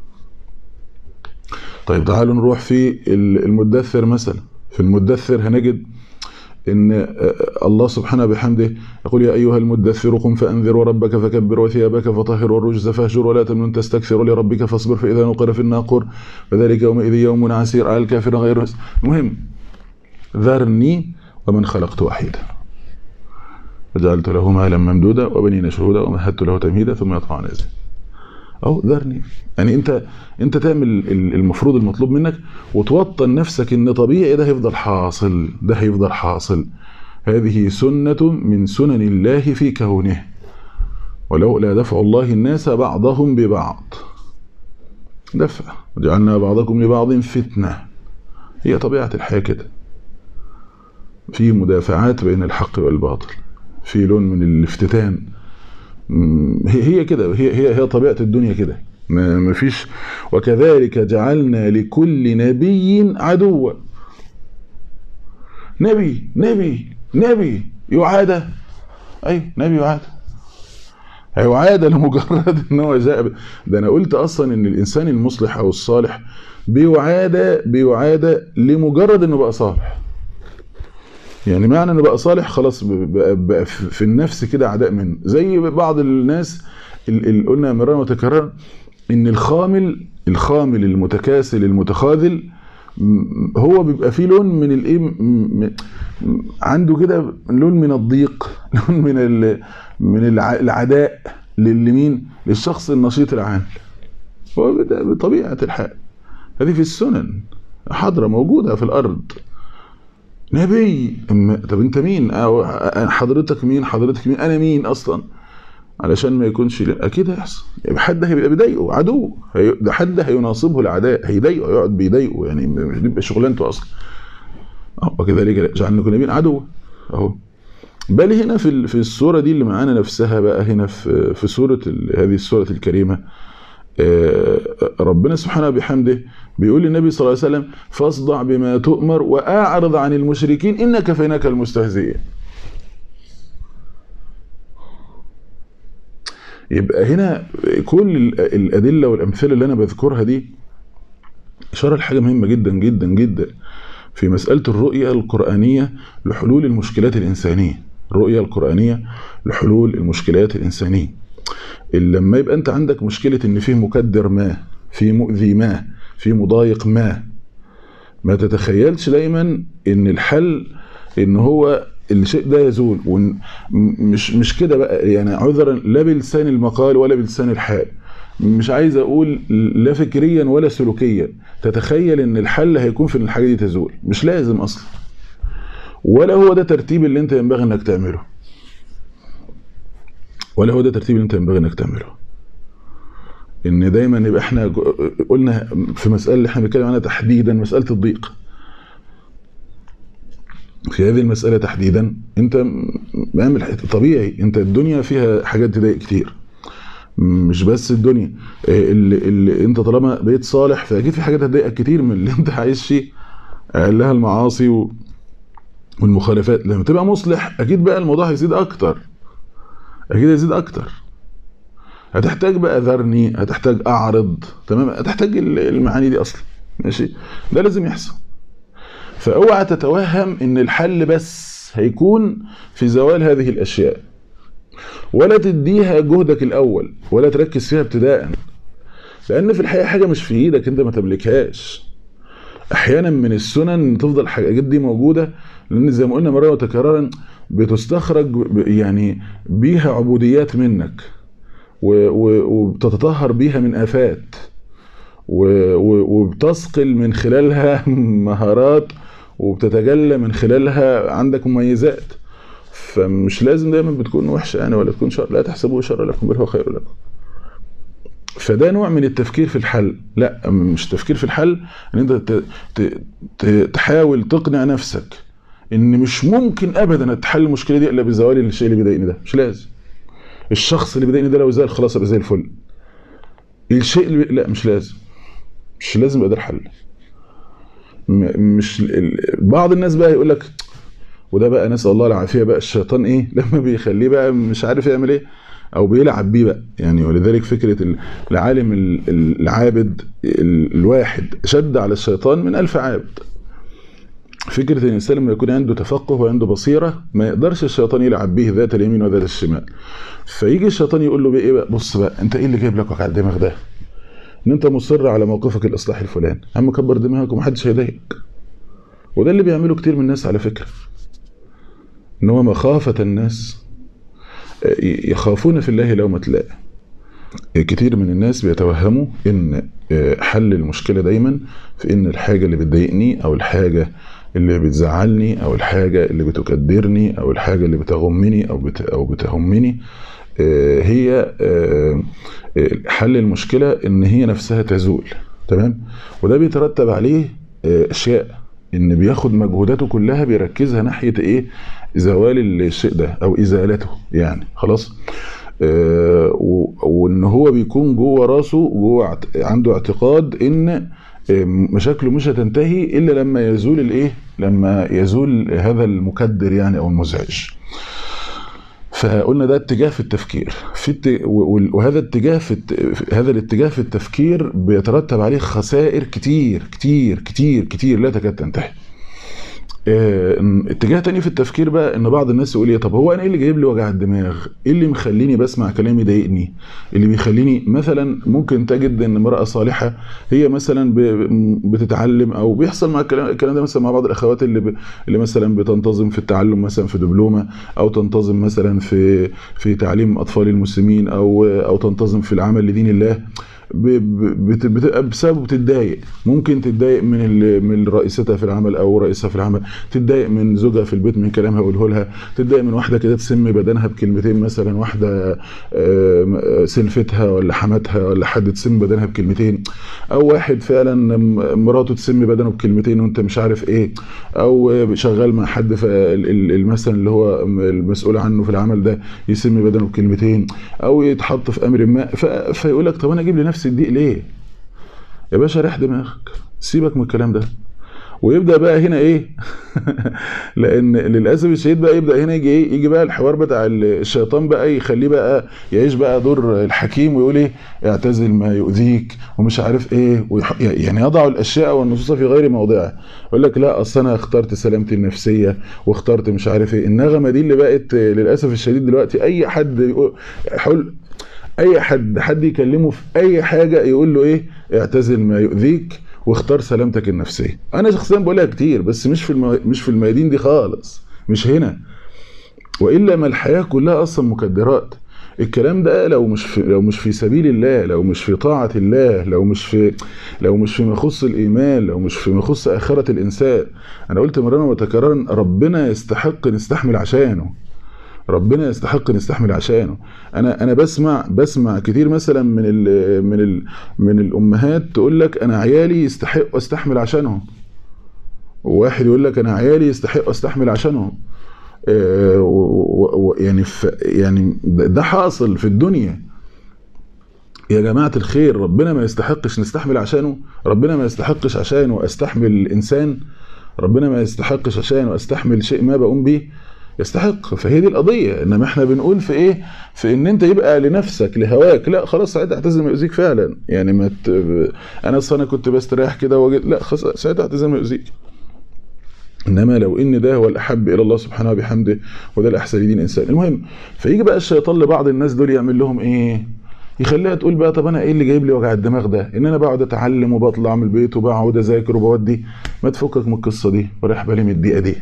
طيب تعالوا نروح في المدثر مثلا في المدثر هنجد ان الله سبحانه بحمده يقول يا ايها المدثر قم فانذر وربك فكبر وثيابك فطهر والرجز فاهجر ولا تمنن تستكثر لربك فاصبر فاذا نقر في الناقور فذلك يومئذ يوم عسير على الكافر غير المهم ذرني ومن خلقت وحيدا فجعلت له مالا ممدودا وبنين شهودا ومهدت له تمهيدا ثم يطمع نازل او ذرني يعني انت انت تعمل المفروض المطلوب منك وتوطن نفسك ان طبيعي ده هيفضل حاصل ده هيفضل حاصل هذه سنة من سنن الله في كونه ولولا دفع الله الناس بعضهم ببعض دفع وجعلنا بعضكم لبعض فتنة هي طبيعة الحياة كده في مدافعات بين الحق والباطل في لون من الافتتان م- هي هي كده هي هي هي طبيعة الدنيا كده ما ما فيش وكذلك جعلنا لكل نبي عدوا نبي نبي نبي يعادى ايوه نبي يعادى يعاد لمجرد ان هو جاء ب- ده انا قلت اصلا ان الانسان المصلح او الصالح بيعادى بيعادى لمجرد انه بقى صالح يعني معنى انه بقى صالح خلاص ب- بقى, بقى في في النفس كده عداء منه زي بعض الناس اللي قلنا مرارا وتكرارا ان الخامل الخامل المتكاسل المتخاذل م- هو بيبقى فيه لون من الايه م- م- م- عنده كده لون من الضيق لون من ال- من الع- العداء للمين للشخص النشيط العامل هو ده بطبيعه الحال هذه في السنن حاضره موجوده في الارض نبي أما- طب انت مين أو حضرتك مين حضرتك مين انا مين اصلا علشان ما يكونش لا اكيد هيحصل يبقى حد هيبقى بيضايقه عدو هي... ده حد هيناصبه العداء هيضايقه يقعد بيضايقه يعني مش دي شغلانته اصلا أهو، وكذلك جعلنا كل نبي عدوا اهو بل هنا في ال- في السوره دي اللي معانا نفسها بقى هنا في في سوره ال- هذه السوره الكريمه آه، ربنا سبحانه بحمده بيقول للنبي صلى الله عليه وسلم فاصدع بما تؤمر واعرض عن المشركين انك كفيناك المستهزئين يبقى هنا كل ال- الادله والامثله اللي انا بذكرها دي اشاره لحاجه مهمه جدا جدا جدا في مساله الرؤيه القرانيه لحلول المشكلات الانسانيه الرؤيه القرانيه لحلول المشكلات الانسانيه اللي لما يبقى انت عندك مشكله ان فيه مكدر ما في مؤذي ما في مضايق ما ما تتخيلش دايما ان الحل ان هو الشيء ده يزول ون- م- مش مش كده بقى يعني عذرا لا بلسان المقال ولا بلسان الحال مش عايز اقول لا فكريا ولا سلوكيا تتخيل ان الحل هيكون في ان الحاجه دي تزول مش لازم اصلا ولا هو ده ترتيب اللي انت ينبغي انك تعمله ولا هو ده ترتيب اللي انت ينبغي انك تعمله ان دايما يبقى احنا جو- قلنا في مساله اللي احنا بنتكلم عنها تحديدا مساله الضيق في هذه المسألة تحديدا انت اعمل طبيعي انت الدنيا فيها حاجات تضايق كتير مش بس الدنيا اللي, اللي انت طالما بقيت صالح فاكيد في حاجات هتضايقك كتير من اللي انت عايش فيه اقلها المعاصي و... والمخالفات لما تبقى مصلح اكيد بقى الموضوع هيزيد اكتر اكيد هيزيد اكتر هتحتاج بقى ذرني هتحتاج اعرض تمام هتحتاج المعاني دي اصلا ماشي ده لازم يحصل فاوعى تتوهم ان الحل بس هيكون في زوال هذه الاشياء ولا تديها جهدك الاول ولا تركز فيها ابتداء لان في الحقيقه حاجه مش في ايدك انت ما تملكهاش احيانا من السنن تفضل الحاجات دي موجوده لان زي ما قلنا مره وتكرارا بتستخرج يعني بيها عبوديات منك وبتتطهر بيها من افات وبتثقل من خلالها مهارات وبتتجلى من خلالها عندك مميزات فمش لازم دايما بتكون وحشه يعني ولا تكون شر لا تحسبوه شر لكم بل هو خير لكم فده نوع من التفكير في الحل لا مش تفكير في الحل ان انت تحاول تقنع نفسك ان مش ممكن ابدا تحل المشكله دي الا بزوال الشيء اللي بيضايقني ده مش لازم الشخص اللي بيضايقني ده لو زال خلاص ابقى زي الفل الشيء اللي لا مش لازم مش لازم يبقى ده الحل مش بعض الناس بقى يقول لك وده بقى نسال الله العافيه بقى الشيطان ايه لما بيخليه بقى مش عارف يعمل ايه او بيلعب بيه بقى يعني ولذلك فكره العالم العابد الواحد شد على الشيطان من ألف عابد فكره ان الانسان لما يكون عنده تفقه وعنده بصيره ما يقدرش الشيطان يلعب به ذات اليمين وذات الشمال فيجي الشيطان يقول له بايه بقى بص بقى انت ايه اللي جايب لك وجع الدماغ ده ان انت مصر على موقفك الاصلاحي الفلاني عم كبر دماغك ومحدش هيضايقك وده اللي بيعمله كتير من الناس على فكره ان هو مخافه الناس يخافون في الله لومة لائم كتير من الناس بيتوهموا ان حل المشكله دايما في ان الحاجه اللي بتضايقني او الحاجه اللي بتزعلني او الحاجه اللي بتكدرني او الحاجه اللي بتغمني او بت او بتهمني آه، هي آه، آه، حل المشكله ان هي نفسها تزول تمام وده بيترتب عليه آه، اشياء ان بياخد مجهوداته كلها بيركزها ناحيه ايه زوال الشيء ده او ازالته يعني خلاص آه، و- وان هو بيكون جوه راسه جوه اعت- عنده اعتقاد ان آه، مشاكله مش هتنتهي الا لما يزول الايه لما يزول هذا المكدر يعني او المزعج فقلنا ده اتجاه في التفكير في الت... و- وهذا اتجاه في الت... هذا الاتجاه في التفكير بيترتب عليه خسائر كتير كتير كتير كتير لا تكاد تنتهي آه، اتجاه تاني في التفكير بقى ان بعض الناس يقول ايه طب هو انا ايه اللي جايب لي وجع الدماغ ايه اللي مخليني بسمع كلام يضايقني اللي بيخليني مثلا ممكن تجد ان امراه صالحه هي مثلا ب- بتتعلم او بيحصل مع الكلام الكلام ده مثلا مع بعض الاخوات اللي ب... اللي مثلا بتنتظم في التعلم مثلا في دبلومه او تنتظم مثلا في في تعليم اطفال المسلمين او او تنتظم في العمل لدين الله ب- ب- بت- بتبقى بسبب بتتضايق ممكن تتضايق من ال- من رئيستها في العمل او رئيسها في العمل تتضايق من زوجها في البيت من كلامها يقوله لها تتضايق من واحده كده تسم بدنها بكلمتين مثلا واحده آه، سلفتها ولا حماتها ولا حد تسم بدنها بكلمتين او واحد فعلا م- مراته تسم بدنه بكلمتين وانت مش عارف ايه او شغال مع حد مثلا اللي هو المسؤول عنه في العمل ده يسم بدنه بكلمتين او يتحط في امر ما ف- فيقول لك طب انا اجيب لنفسي الضيق ليه يا باشا ريح دماغك سيبك من الكلام ده ويبدا بقى هنا ايه لان للاسف الشديد بقى يبدا هنا يجي ايه يجي بقى الحوار بتاع الشيطان بقى يخليه بقى يعيش بقى دور الحكيم ويقول ايه اعتزل ما يؤذيك ومش عارف ايه ويح... يعني يضع الاشياء والنصوص في غير موضعها يقول لك لا اصل انا اخترت سلامتي النفسيه واخترت مش عارف ايه النغمه دي اللي بقت للاسف الشديد دلوقتي اي حد يقول حول اي حد حد يكلمه في اي حاجه يقول له ايه اعتزل ما يؤذيك واختار سلامتك النفسيه انا شخصيا بقولها كتير بس مش في المو... مش في الميادين دي خالص مش هنا والا ما الحياه كلها اصلا مكدرات الكلام ده لو مش في لو مش في سبيل الله لو مش في طاعه الله لو مش في لو مش فيما يخص الايمان لو مش فيما يخص اخره الانسان انا قلت مرارا وتكرارا ربنا يستحق نستحمل عشانه ربنا يستحق نستحمل عشانه انا انا بسمع بسمع كتير مثلا من ال من ال من الامهات تقول لك انا عيالي يستحقوا استحمل عشانهم وواحد يقول لك انا عيالي يستحقوا استحمل عشانهم آه، و- و- يعني ف يعني ده ده حاصل في الدنيا يا جماعة الخير ربنا ما يستحقش نستحمل عشانه ربنا ما يستحقش عشانه استحمل الانسان ربنا ما يستحقش عشانه استحمل شيء ما بقوم بيه يستحق فهي دي القضيه انما احنا بنقول في ايه في ان انت يبقى لنفسك لهواك لا خلاص ساعتها اعتزل ما يؤذيك فعلا يعني ما ت... انا اصل انا كنت بستريح كده وجد لا خلاص ساعتها اعتزل ما يؤذيك انما لو ان ده هو الاحب الى الله سبحانه وبحمده وده الاحسن لدين الانسان المهم فيجي بقى الشيطان لبعض الناس دول يعمل لهم ايه يخليها تقول بقى طب انا ايه اللي جايب لي وجع الدماغ ده ان انا بقعد اتعلم وبطلع من البيت وبقعد اذاكر وبودي ما تفكك من القصه دي ورايح بالي من الدقيقه دي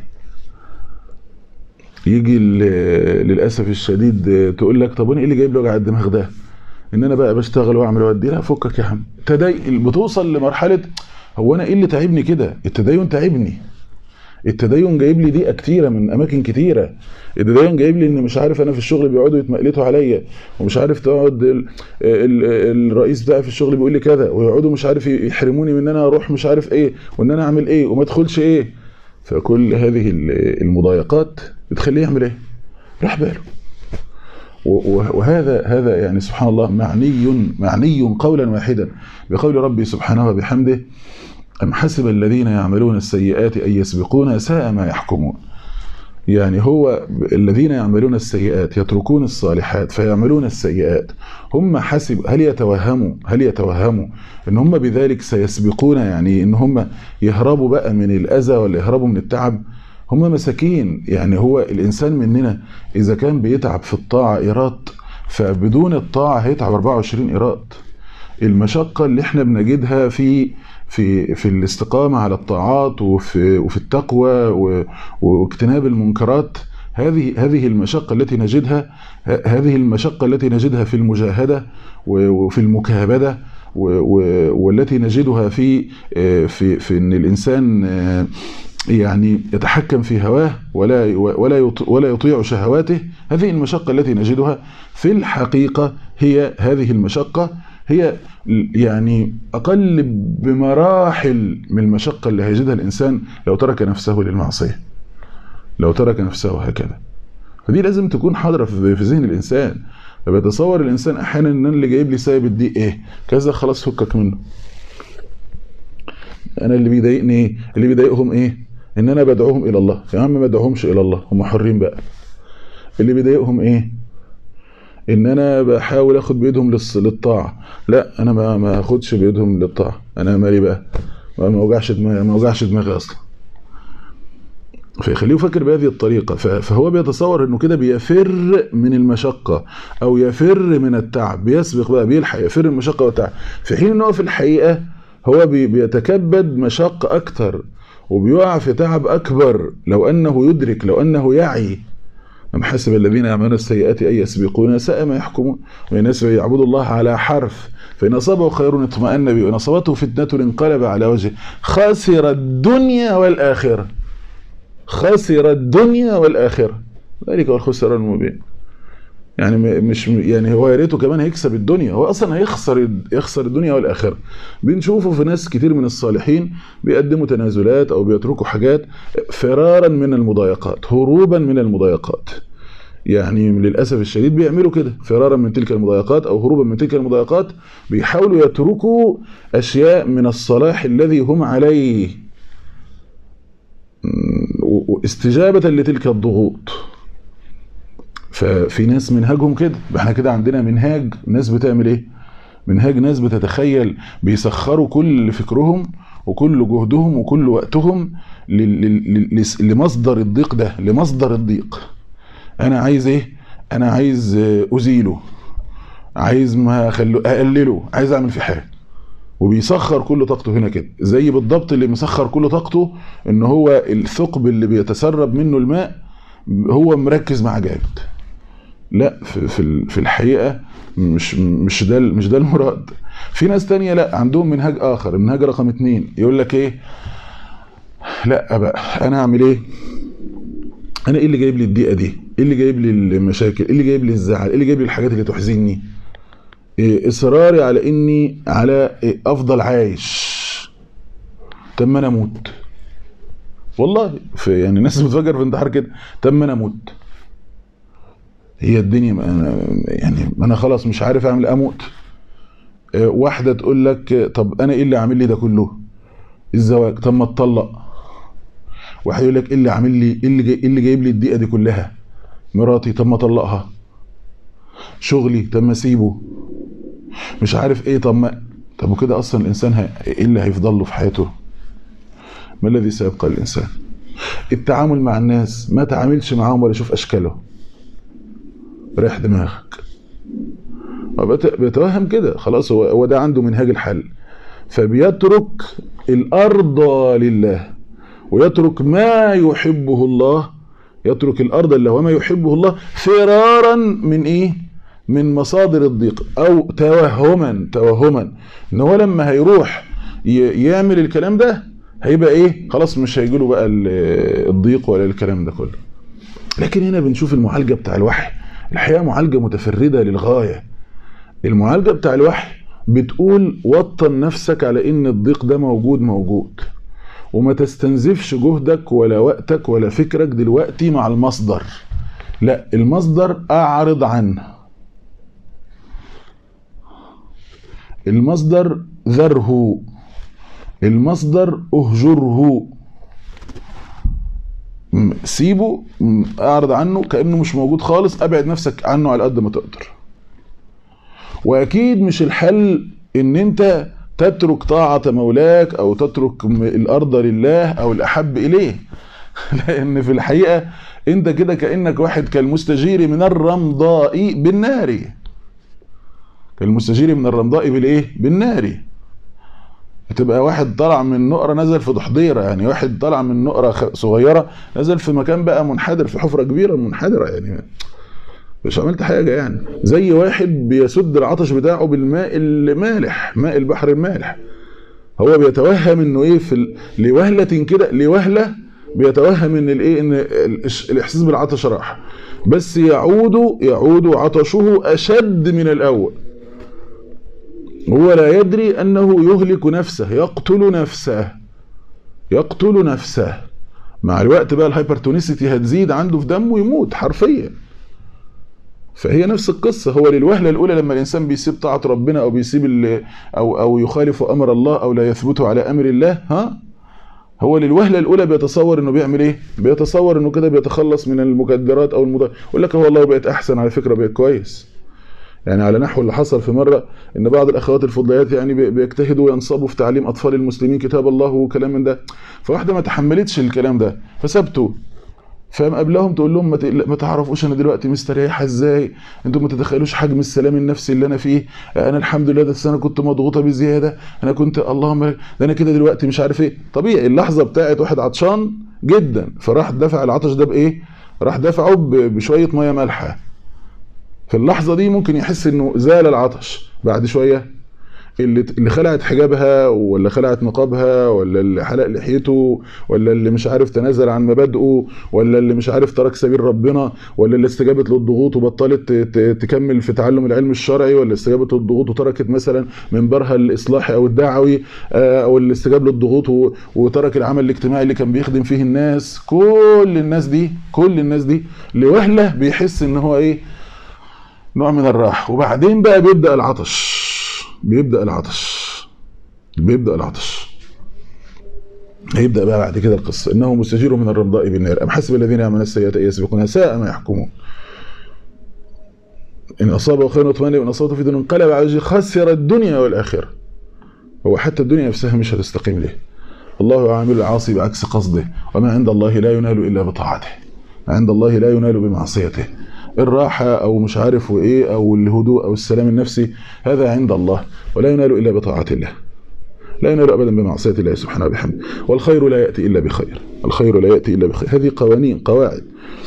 يجي ال- للاسف الشديد تقول لك طب انا ايه اللي جايب لي وجع الدماغ ده ان انا بقى بشتغل واعمل وادي لا فكك يا عم تدين بتوصل لمرحله هو انا ايه اللي تعبني كده التدين تعبني التدين جايب لي ضيقه كتيره من اماكن كتيره التدين جايب لي ان مش عارف انا في الشغل بيقعدوا يتمقلتوا عليا ومش عارف تقعد ال ال الرئيس بتاعي في الشغل بيقول لي كذا ويقعدوا مش عارف يحرموني من ان انا اروح مش عارف ايه وان انا اعمل ايه وما ادخلش ايه فكل هذه ال- المضايقات بتخليه يعمل ايه؟ راح باله و- و- وهذا هذا يعني سبحان الله معني معني قولا واحدا بقول ربي سبحانه وبحمده أم حسب الذين يعملون السيئات أن يسبقونا ساء ما يحكمون يعني هو الذين يعملون السيئات يتركون الصالحات فيعملون السيئات هم حسب هل يتوهموا هل يتوهموا ان هم بذلك سيسبقون يعني ان هم يهربوا بقى من الاذى ولا يهربوا من التعب هم مساكين يعني هو الانسان مننا اذا كان بيتعب في الطاعه ايراد فبدون الطاعه هيتعب 24 ايراد المشقه اللي احنا بنجدها في في في الاستقامه على الطاعات وفي وفي التقوى و- واجتناب المنكرات هذه هذه المشقه التي نجدها ه- هذه المشقه التي نجدها في المجاهده و- وفي المكابده و- و- والتي نجدها في آه، في في ان الانسان آه، يعني يتحكم في هواه ولا ولا يط- ولا يطيع شهواته هذه المشقة التي نجدها في الحقيقة هي هذه المشقة هي يعني أقل بمراحل من المشقة اللي هيجدها الإنسان لو ترك نفسه للمعصية لو ترك نفسه هكذا فدي لازم تكون حاضرة في في ذهن الإنسان فبيتصور الإنسان أحيانا إن اللي جايب لي سبب الضيق إيه كذا خلاص فكك منه انا اللي بيضايقني ايه اللي بيضايقهم ايه ان انا بدعوهم الى الله يا عم ما ادعوهمش الى الله هم حرين بقى اللي بيضايقهم ايه ان انا بحاول اخد بايدهم للص- للطاعه لا انا ما ما اخدش بايدهم للطاعه انا مالي بقى ما ما اوجعش دماغي ما اوجعش دماغي اصلا فيخليه يفكر بهذه الطريقة ف- فهو بيتصور انه كده بيفر من المشقة او يفر من التعب بيسبق بقى بيلحق يفر من المشقة والتعب في حين ان هو في الحقيقة هو بي- بيتكبد مشقة اكتر وبيقع في تعب اكبر لو انه يدرك لو انه يعي أم حسب الذين يعملون السيئات أن يسبقون ساء ما يحكمون والناس يعبدوا الله على حرف فإن أصابه خير اطمأن به وإن أصابته فتنة انقلب على وجهه خسر الدنيا والآخرة خسر الدنيا والآخرة ذلك هو الخسران المبين يعني م- مش يعني هو يا ريته كمان هيكسب الدنيا هو اصلا هيخسر يخسر الدنيا والاخره بنشوفه في ناس كتير من الصالحين بيقدموا تنازلات او بيتركوا حاجات فرارا من المضايقات هروبا من المضايقات يعني للاسف الشديد بيعملوا كده فرارا من تلك المضايقات او هروبا من تلك المضايقات بيحاولوا يتركوا اشياء من الصلاح الذي هم عليه و- واستجابه لتلك الضغوط ففي ناس منهجهم كده احنا كده عندنا منهاج ناس بتعمل ايه منهاج ناس بتتخيل بيسخروا كل فكرهم وكل جهدهم وكل وقتهم لل- لل- لس- لمصدر الضيق ده لمصدر الضيق انا عايز ايه انا عايز آه، ازيله عايز ما اخلو اقلله عايز اعمل في حاجه وبيسخر كل طاقته هنا كده زي بالضبط اللي مسخر كل طاقته ان هو الثقب اللي بيتسرب منه الماء هو مركز مع جامد لا في في ال- في الحقيقه مش مش ده ال- مش ده المراد في ناس تانية لا عندهم منهاج اخر منهاج رقم اتنين يقول لك ايه لا بقى انا اعمل ايه انا ايه اللي جايب لي الضيقه دي ايه اللي جايب لي المشاكل ايه اللي جايب لي الزعل ايه اللي جايب لي الحاجات اللي تحزنني إيه اصراري على اني على إيه افضل عايش طب ما انا اموت والله في يعني ناس بتفكر في انتحار كده طب ما انا اموت هي الدنيا ما أنا يعني انا خلاص مش عارف اعمل اموت آه، واحده تقول لك آه، طب انا ايه اللي عامل لي ده كله الزواج طب ما اتطلق واحد يقول لك ايه اللي عامل لي ايه اللي جاي ايه اللي جايب لي الضيقه دي كلها مراتي طب ما اطلقها شغلي طب ما اسيبه مش عارف ايه طب ما طب وكده اصلا الانسان ه- ايه اللي هيفضل له في حياته ما الذي سيبقى الانسان التعامل مع الناس ما تعاملش معاهم ولا شوف اشكالهم ريح دماغك هو بيت- بيتوهم كده خلاص هو هو ده عنده منهاج الحل فبيترك الارض لله ويترك ما يحبه الله يترك الارض اللي هو ما يحبه الله فرارا من ايه من مصادر الضيق او توهما توهما ان هو لما هيروح ي- يعمل الكلام ده هيبقى ايه خلاص مش هيجيله بقى ال- الضيق ولا الكلام ده كله لكن هنا بنشوف المعالجه بتاع الوحي الحقيقه معالجه متفرده للغايه المعالجه بتاع الوحي بتقول وطن نفسك على ان الضيق ده موجود موجود وما تستنزفش جهدك ولا وقتك ولا فكرك دلوقتي مع المصدر لا المصدر اعرض عنه المصدر ذره المصدر اهجره م- سيبه م- اعرض عنه كانه مش موجود خالص ابعد نفسك عنه على قد ما تقدر واكيد مش الحل ان انت تترك طاعة مولاك او تترك م- الارض لله او الاحب اليه لان في الحقيقة انت كده كأنك واحد كالمستجير من الرمضاء بالنار كالمستجير من الرمضاء بالايه بالنار تبقى واحد طلع من نقرة نزل في ضحضيرة يعني واحد طلع من نقرة خ- صغيرة نزل في مكان بقى منحدر في حفرة كبيرة منحدرة يعني مش عملت حاجة يعني زي واحد بيسد العطش بتاعه بالماء المالح ماء البحر المالح هو بيتوهم انه ايه في ال... لوهلة كده لوهلة بيتوهم ان الايه ان ال- الاحساس بالعطش راح بس يعود يعود عطشه اشد من الاول هو لا يدري انه يهلك نفسه يقتل نفسه يقتل نفسه مع الوقت بقى الهايبرتونيسيتي هتزيد عنده في دمه يموت حرفيا فهي نفس القصة هو للوهلة الأولى لما الإنسان بيسيب طاعة ربنا أو بيسيب ال- أو أو يخالف أمر الله أو لا يثبت على أمر الله ها هو للوهلة الأولى بيتصور إنه بيعمل إيه؟ بيتصور إنه كده بيتخلص من المكدرات أو المضر يقول لك هو والله بقت أحسن على فكرة بقت كويس يعني على نحو اللي حصل في مرة إن بعض الأخوات الفضليات يعني بي- بيجتهدوا وينصبوا في تعليم أطفال المسلمين كتاب الله وكلام من ده فواحدة ما تحملتش الكلام ده فسابته فقام قبلهم تقول لهم ما, تقل- ما تعرفوش انا دلوقتي مستريحه ازاي انتوا ما تتخيلوش حجم السلام النفسي اللي انا فيه انا الحمد لله ده السنه انا كنت مضغوطه بزياده انا كنت اللهم لك- ده انا كده دلوقتي مش عارف ايه طبيعي اللحظه بتاعت واحد عطشان جدا فراح دفع العطش ده بايه راح دفعه ب- بشويه ميه مالحه في اللحظه دي ممكن يحس انه زال العطش بعد شويه اللي اللي خلعت حجابها ولا خلعت نقابها ولا اللي حلق لحيته ولا اللي مش عارف تنازل عن مبادئه ولا اللي مش عارف ترك سبيل ربنا ولا اللي استجابت للضغوط وبطلت ت- ت- تكمل في تعلم العلم الشرعي ولا استجابت للضغوط وتركت مثلا منبرها الاصلاحي او الدعوي آه، او اللي استجاب للضغوط و- وترك العمل الاجتماعي اللي كان بيخدم فيه الناس كل الناس دي كل الناس دي لوهله بيحس ان هو ايه نوع من الراحه وبعدين بقى بيبدا العطش بيبدا العطش بيبدا العطش هيبدا بقى بعد كده القصه انه مستجير من الرمضاء بالنار ام حسب الذين يعملون السيئات ان يسبقونها ساء ما يحكمون ان اصابه خير اطمئن وان اصابته فتنه انقلب على وجهه خسر الدنيا والاخره هو حتى الدنيا نفسها مش هتستقيم ليه الله عامل العاصي بعكس قصده وما عند الله لا ينال الا بطاعته ما عند الله لا ينال بمعصيته الراحة أو مش عارف وإيه أو الهدوء أو السلام النفسي هذا عند الله ولا ينال إلا بطاعة الله لا ينال أبدا بمعصية الله سبحانه وبحمده والخير لا يأتي إلا بخير الخير لا يأتي إلا بخير هذه قوانين قواعد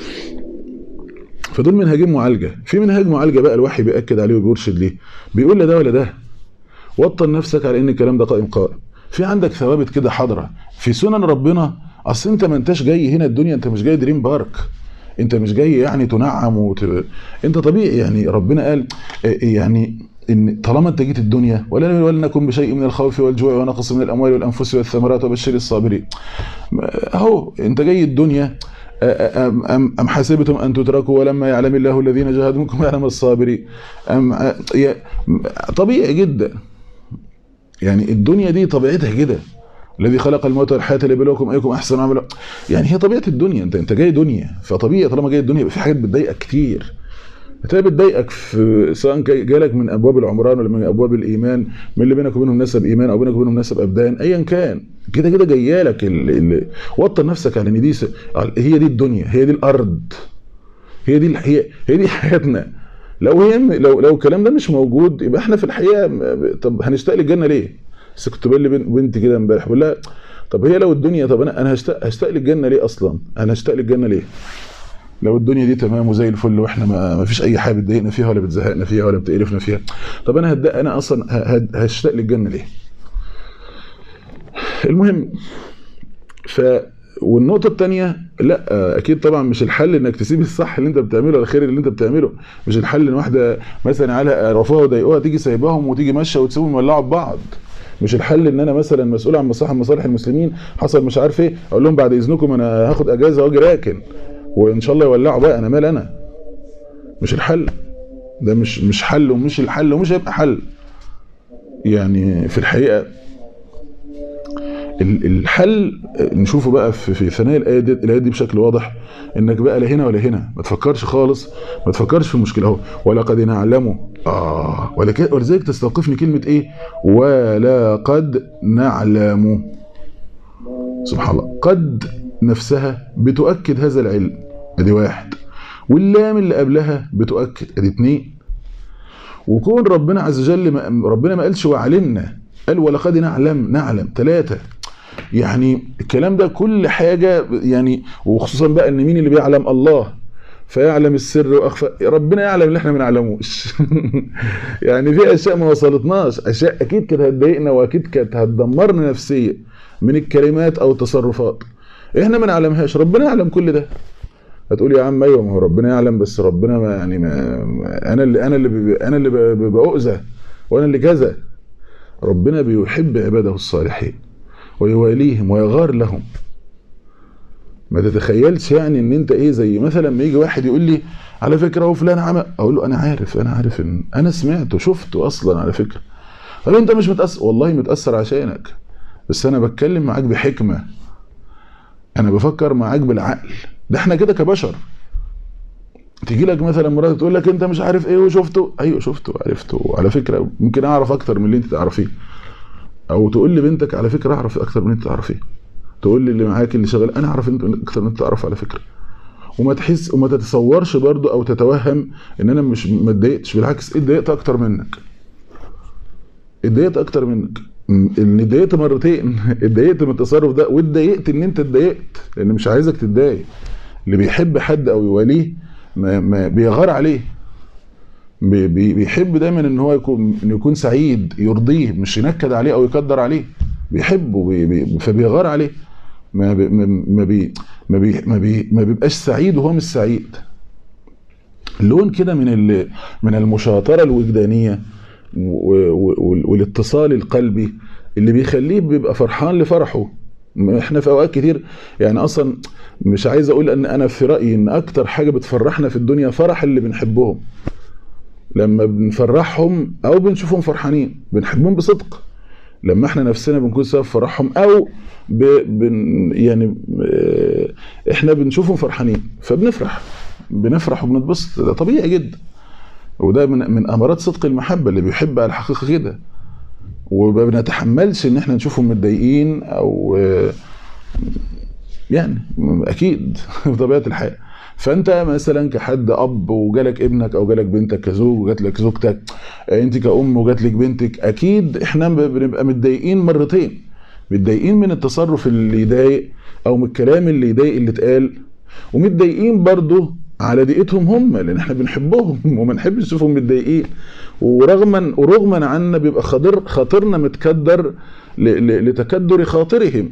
فدول منهجين معالجة في منهج معالجة بقى الوحي بيأكد عليه وبيرشد ليه بيقول لا ده ولا ده وطن نفسك على ان الكلام ده قائم قائم في عندك ثوابت كده حاضره في سنن ربنا اصل انت ما انتش جاي هنا الدنيا انت مش جاي دريم بارك انت مش جاي يعني تنعم وت... انت طبيعي يعني ربنا قال آه، يعني ان طالما انت جيت الدنيا ولا ولنكن بشيء من الخوف والجوع ونقص من الاموال والانفس والثمرات وبشر الصابرين اهو انت جاي الدنيا أم, أم, أم حسبتم أن تتركوا ولما يعلم الله الذين جاهدوا منكم يعلم الصابرين أم يا- طبيعي جدا يعني الدنيا دي طبيعتها كده الذي خلق الموت والحياه ليبلوكم ايكم احسن عملا يعني هي طبيعه الدنيا انت انت جاي دنيا فطبيعي طالما جاي الدنيا يبقى في حاجات بتضايقك كتير هتلاقي بتضايقك في سواء جاي- جالك من ابواب العمران ولا من ابواب الايمان من اللي بينك وبينهم نسب ايمان او بينك وبينهم نسب ابدان ايا كان كده كده جايالك ال... ال... وطن نفسك على ان دي س... هي دي الدنيا هي دي الارض هي دي هي هي دي حياتنا لو هي لو لو الكلام ده مش موجود يبقى احنا في الحقيقه م- طب هنشتاق للجنه ليه؟ بس كنت بقول لبن- بنتي كده امبارح بقول لها طب هي لو الدنيا طب انا انا هشتاق هشتاق للجنه ليه اصلا؟ انا هشتاق للجنه ليه؟ لو الدنيا دي تمام وزي الفل واحنا ما, ما فيش اي حاجه بتضايقنا فيها ولا بتزهقنا فيها ولا بتقرفنا فيها طب انا هد... انا اصلا ه- ه- هشتاق للجنه ليه؟ المهم ف والنقطة الثانية لا أكيد طبعا مش الحل إنك تسيب الصح اللي أنت بتعمله ولا الخير اللي أنت بتعمله، مش الحل إن واحدة مثلا على رفوها وضايقوها تيجي سايباهم وتيجي ماشية وتسيبهم يولعوا ببعض. مش الحل إن أنا مثلا مسؤول عن مصلحة من مصالح المسلمين حصل مش عارف إيه أقول لهم بعد إذنكم أنا هاخد أجازة وأجي راكن وإن شاء الله يولعوا بقى أنا مال أنا. مش الحل. ده مش مش حل ومش الحل ومش هيبقى حل. يعني في الحقيقة ال- الحل نشوفه بقى في في ثنايا الايه دي الايه دي بشكل واضح انك بقى لا هنا ولا هنا ما تفكرش خالص ما تفكرش في المشكله اهو ولقد نعلم اه ولك- ولذلك تستوقفني كلمه ايه ولقد نعلم سبحان الله قد نفسها بتؤكد هذا العلم ادي واحد واللام اللي قبلها بتؤكد ادي اتنين وكون ربنا عز وجل ما ربنا ما قالش وعلمنا قال ولقد نعلم نعلم ثلاثة يعني الكلام ده كل حاجة يعني وخصوصا بقى ان مين اللي بيعلم الله فيعلم السر واخفى ربنا يعلم اللي احنا ما نعلموش يعني في اشياء ما وصلتناش اشياء اكيد كانت هتضايقنا واكيد كانت هتدمرنا نفسيا من الكلمات او التصرفات احنا ما نعلمهاش ربنا يعلم كل ده هتقول يا عم ايوه ما هو ربنا يعلم بس ربنا ما يعني ما ما- انا اللي انا اللي ب- انا اللي ب- ب- باؤذى وانا اللي كذا ربنا بيحب عباده الصالحين ويواليهم ويغار لهم ما تتخيلش يعني ان انت ايه زي مثلا ما يجي واحد يقول لي على فكره هو فلان عمل اقول له انا عارف انا عارف ان انا سمعته شفته اصلا على فكره قال له انت مش متاثر والله متاثر عشانك بس انا بتكلم معاك بحكمه انا بفكر معاك بالعقل ده احنا كده كبشر تيجي لك مثلا مراتك تقول لك انت مش عارف ايه وشفته ايوه شفته وعرفته وعلى فكره ممكن اعرف اكتر من اللي انت تعرفيه او تقول لي بنتك على فكره اعرف اكتر من اللي انت تعرفيه تقول لي اللي معاك اللي شغال انا اعرف انت اكتر من انت تعرف على فكره وما تحس وما تتصورش برضو او تتوهم ان انا مش ما اتضايقتش بالعكس اتضايقت اكتر منك اتضايقت اكتر منك م- ان اتضايقت مرتين اتضايقت من التصرف ده واتضايقت ان انت اتضايقت لان مش عايزك تتضايق اللي بيحب حد او يواليه ما ما بيغار عليه بي- بي- بيحب دايما ان هو يكون انه يكون سعيد يرضيه مش ينكد عليه او يقدر عليه بيحبه بي بي فبيغار عليه ما بي ما ما بي ما بي ما, بي ما بيبقاش سعيد وهو مش سعيد لون كده من ال- من المشاطره الوجدانيه و- و- والاتصال القلبي اللي بيخليه بيبقى فرحان لفرحه احنا في اوقات كتير يعني اصلا مش عايز اقول ان انا في رايي ان اكتر حاجه بتفرحنا في الدنيا فرح اللي بنحبهم لما بنفرحهم او بنشوفهم فرحانين بنحبهم بصدق لما احنا نفسنا بنكون سبب فرحهم او ب... بن... يعني آه، احنا بنشوفهم فرحانين فبنفرح بنفرح وبنتبسط ده طبيعي جدا وده من من امارات صدق المحبه اللي بيحب على الحقيقه كده وما بنتحملش ان احنا نشوفهم متضايقين او آه، يعني اكيد بطبيعه الحال فانت مثلا كحد اب وجالك ابنك او جالك بنتك كزوج وجات لك زوجتك آه، انت كأم وجات لك بنتك اكيد احنا ب- بنبقى متضايقين مرتين متضايقين من التصرف اللي يضايق او من الكلام اللي يضايق اللي اتقال ومتضايقين برضه على ضيقتهم هم لان احنا بنحبهم وما نحبش نشوفهم متضايقين ورغما ورغما عنا بيبقى خاطر خاطرنا متكدر ل- ل- لتكدر خاطرهم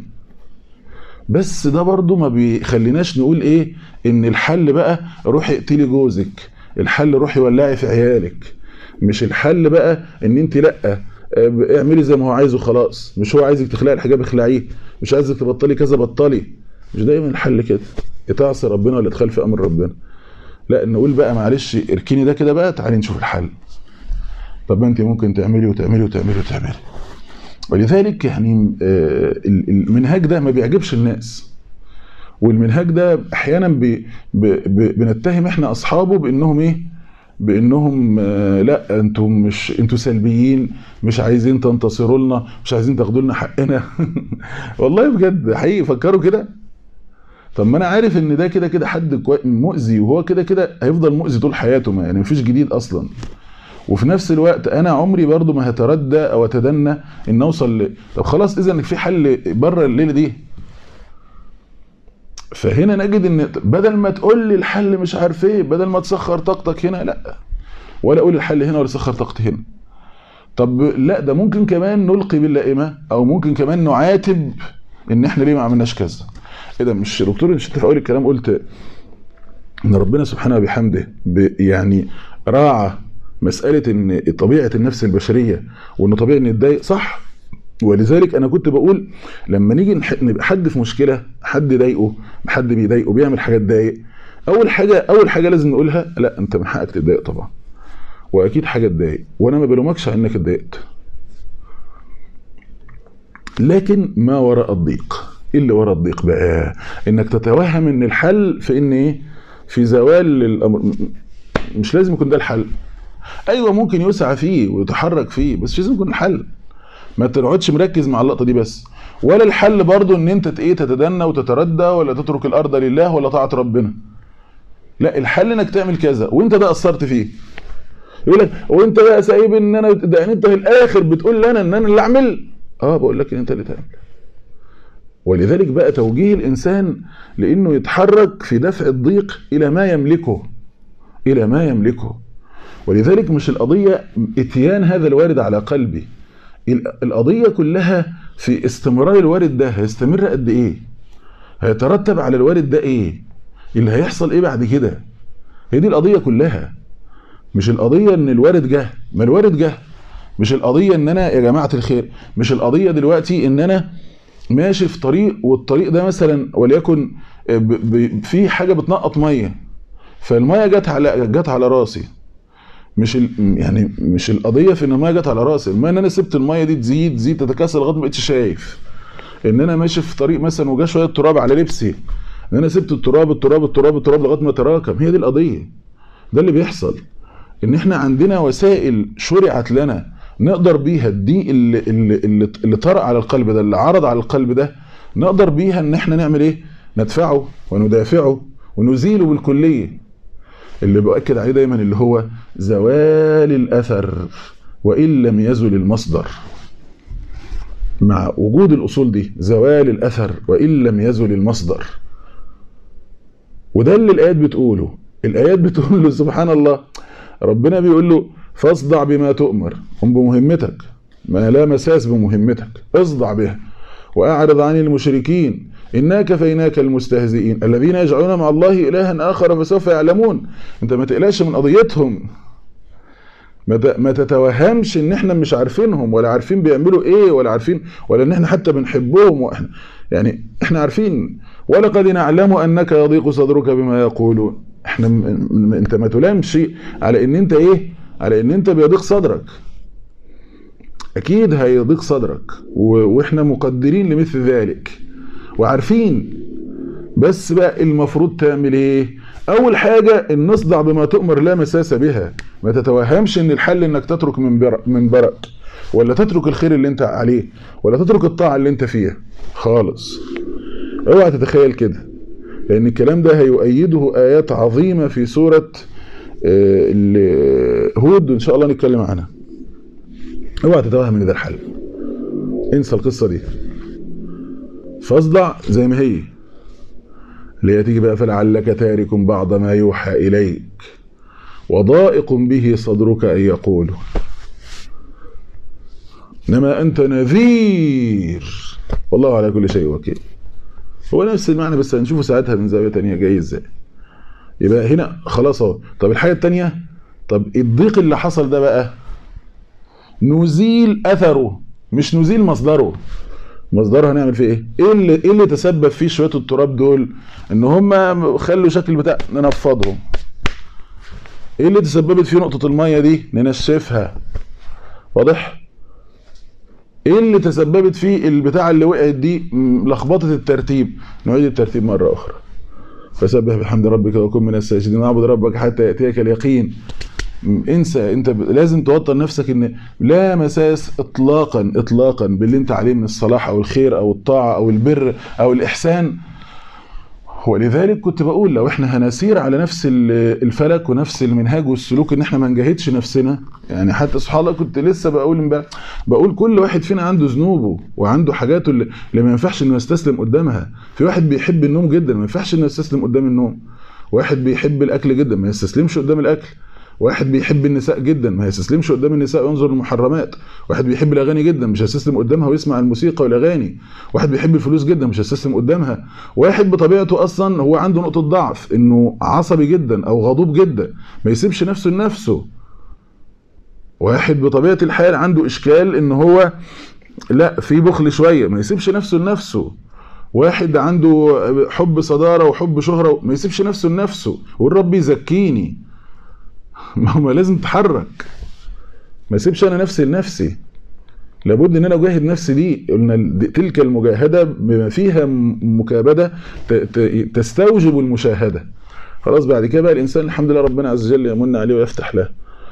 بس ده برضو ما بيخليناش نقول ايه ان الحل بقى روحي اقتلي جوزك الحل روحي ولعي في عيالك مش الحل بقى ان انت لا آه، اعملي زي ما هو عايزه خلاص مش هو عايزك تخلعي الحجاب اخلعيه مش عايزك تبطلي كذا بطلي مش دايما الحل كده يا تعصي ربنا ولا تخالفي امر ربنا لا نقول بقى معلش اركني ده كده بقى تعالي نشوف الحل طب ما انت ممكن تعملي وتعملي وتعملي وتعملي ولذلك يعني آه، ال- المنهاج ده ما بيعجبش الناس والمنهاج ده احيانا بي ب ب بنتهم احنا اصحابه بانهم ايه بانهم آه، لا انتم مش انتوا سلبيين مش عايزين تنتصروا لنا مش عايزين تاخدوا لنا حقنا والله بجد حقيقي فكروا كده طب ما انا عارف ان ده كده كده حد كوي- مؤذي وهو كده كده هيفضل مؤذي طول حياته ما يعني مفيش جديد اصلا وفي نفس الوقت انا عمري برضو ما هتردى او اتدنى ان اوصل ل... طب خلاص اذا في حل بره الليله دي فهنا نجد ان بدل ما تقول لي الحل مش عارف ايه بدل ما تسخر طاقتك هنا لا ولا اقول الحل هنا ولا اسخر طاقتي هنا طب لا ده ممكن كمان نلقي باللائمه او ممكن كمان نعاتب ان احنا ليه ما عملناش كذا ايه ده مش دكتور مش انت في اول الكلام قلت ان ربنا سبحانه وبحمده ب- يعني راعى مساله ان طبيعه النفس البشريه وان طبيعي ان يتضايق صح ولذلك انا كنت بقول لما نيجي نح- نبقى حد في مشكله حد ضايقه حد بيضايقه بيعمل حاجات تضايق اول حاجه اول حاجه لازم نقولها لا انت من حقك تتضايق طبعا واكيد حاجه تضايق وانا ما بلومكش على انك اتضايقت لكن ما وراء الضيق ايه اللي وراء الضيق بقى انك تتوهم ان الحل في ان ايه في زوال الامر م- مش لازم يكون ده الحل ايوه ممكن يسعى فيه ويتحرك فيه بس مش لازم يكون الحل ما تقعدش مركز مع اللقطه دي بس ولا الحل برضو ان انت ايه تتدنى وتتردى ولا تترك الارض لله ولا طاعه ربنا لا الحل انك تعمل كذا وانت ده قصرت فيه يقول لك وانت بقى سايب ان انا ده يعني انت في الاخر بتقول لي انا ان انا اللي اعمل اه بقول لك ان انت اللي تعمل ولذلك بقى توجيه الانسان لانه يتحرك في دفع الضيق الى ما يملكه الى ما يملكه ولذلك مش القضيه اتيان هذا الوارد على قلبي ال- القضيه كلها في استمرار الوارد ده هيستمر قد ايه هيترتب على الوارد ده ايه اللي هيحصل ايه بعد كده هي دي القضيه كلها مش القضيه ان الوارد جه ما الوارد جه مش القضيه ان انا يا جماعه الخير مش القضيه دلوقتي ان انا ماشي في طريق والطريق ده مثلا وليكن ب- ب- في حاجه بتنقط ميه فالميه جت على جت على راسي مش ال... يعني مش القضيه في ان الميه جت على راسي الميه ان انا سبت الميه دي تزيد تزيد تتكاثر لغايه ما بقتش شايف ان انا ماشي في طريق مثلا وجا شويه تراب على لبسي ان انا سبت التراب التراب التراب التراب لغايه ما تراكم هي دي القضيه ده اللي بيحصل ان احنا عندنا وسائل شرعت لنا نقدر بيها الضيق اللي اللي اللي, اللي طرأ على القلب ده اللي عرض على القلب ده نقدر بيها ان احنا نعمل ايه ندفعه وندافعه ونزيله بالكليه اللي بأكد عليه دايما اللي هو زوال الأثر وإن لم يزل المصدر مع وجود الأصول دي زوال الأثر وإن لم يزل المصدر وده اللي الآيات بتقوله الآيات بتقول له سبحان الله ربنا بيقول له فاصدع بما تؤمر قم بمهمتك ما لا مساس بمهمتك اصدع بها وأعرض عن المشركين إنا كفيناك المستهزئين الذين يجعلون مع الله إلها آخر فسوف يعلمون أنت ما تقلقش من قضيتهم ما ت- ما تتوهمش ان احنا مش عارفينهم ولا عارفين بيعملوا ايه ولا عارفين ولا ان احنا حتى بنحبهم واحنا يعني احنا عارفين ولقد نعلم انك يضيق صدرك بما يقولون احنا م- م- انت ما تلامش على ان انت ايه على ان انت بيضيق صدرك اكيد هيضيق صدرك و- واحنا مقدرين لمثل ذلك وعارفين بس بقى المفروض تعمل ايه اول حاجه ان نصدع بما تؤمر لا مساس بها ما تتوهمش ان الحل انك تترك من برأ من برأ ولا تترك الخير اللي انت عليه ولا تترك الطاعه اللي انت فيها خالص اوعى تتخيل كده لان الكلام ده هيؤيده ايات عظيمه في سوره آه، ال- هود ان شاء الله نتكلم عنها اوعى تتوهم ان ده الحل انسى القصه دي فاصدع زي ما هي اللي هي تيجي بقى فلعلك تارك بعض ما يوحى إليك وضائق به صدرك أن يقولوا إنما أنت نذير والله على كل شيء وكيل هو نفس المعنى بس هنشوفه ساعتها من زاوية تانية جاي ازاي يبقى هنا خلاص اهو طب الحاجة التانية طب الضيق اللي حصل ده بقى نزيل أثره مش نزيل مصدره مصدرها هنعمل فيه ايه؟ ايه اللي ايه اللي تسبب فيه شويه التراب دول؟ ان هم خلوا شكل بتاع ننفضهم. ايه اللي تسببت فيه نقطه الميه دي؟ ننشفها. واضح؟ ايه اللي تسببت فيه البتاع اللي وقعت دي م، لخبطه الترتيب؟ نعيد الترتيب مره اخرى. فسبح بحمد ربك وكن من الساجدين واعبد ربك حتى ياتيك اليقين. م، انسى انت ب- لازم توطن نفسك ان لا مساس اطلاقا اطلاقا باللي انت عليه من الصلاح او الخير او الطاعه او البر او الاحسان ولذلك كنت بقول لو احنا هنسير على نفس ال- الفلك ونفس المنهاج والسلوك ان احنا ما نجاهدش نفسنا يعني حتى سبحان الله كنت لسه بقول امبارح بقول كل واحد فينا عنده ذنوبه وعنده حاجاته اللي, اللي ما ينفعش انه يستسلم قدامها في واحد بيحب النوم جدا ما ينفعش انه يستسلم قدام النوم واحد بيحب الاكل جدا ما يستسلمش قدام الاكل واحد بيحب النساء جدا ما يستسلمش قدام النساء وينظر للمحرمات واحد بيحب الاغاني جدا مش هيستسلم قدامها ويسمع الموسيقى والاغاني واحد بيحب الفلوس جدا مش هيستسلم قدامها واحد بطبيعته اصلا هو عنده نقطه ضعف انه عصبي جدا او غضوب جدا ما يسيبش نفسه لنفسه واحد بطبيعه الحال عنده اشكال ان هو لا في بخل شويه ما يسيبش نفسه لنفسه واحد عنده حب صداره وحب شهره ما يسيبش نفسه لنفسه والرب يزكيني ما هو لازم تتحرك ما يسيبش انا نفسي لنفسي لابد ان انا اجاهد نفسي دي قلنا ال- تلك المجاهده بما فيها م- مكابده ت- ت- تستوجب المشاهده خلاص بعد كده بقى الانسان الحمد لله ربنا عز وجل يمن عليه ويفتح له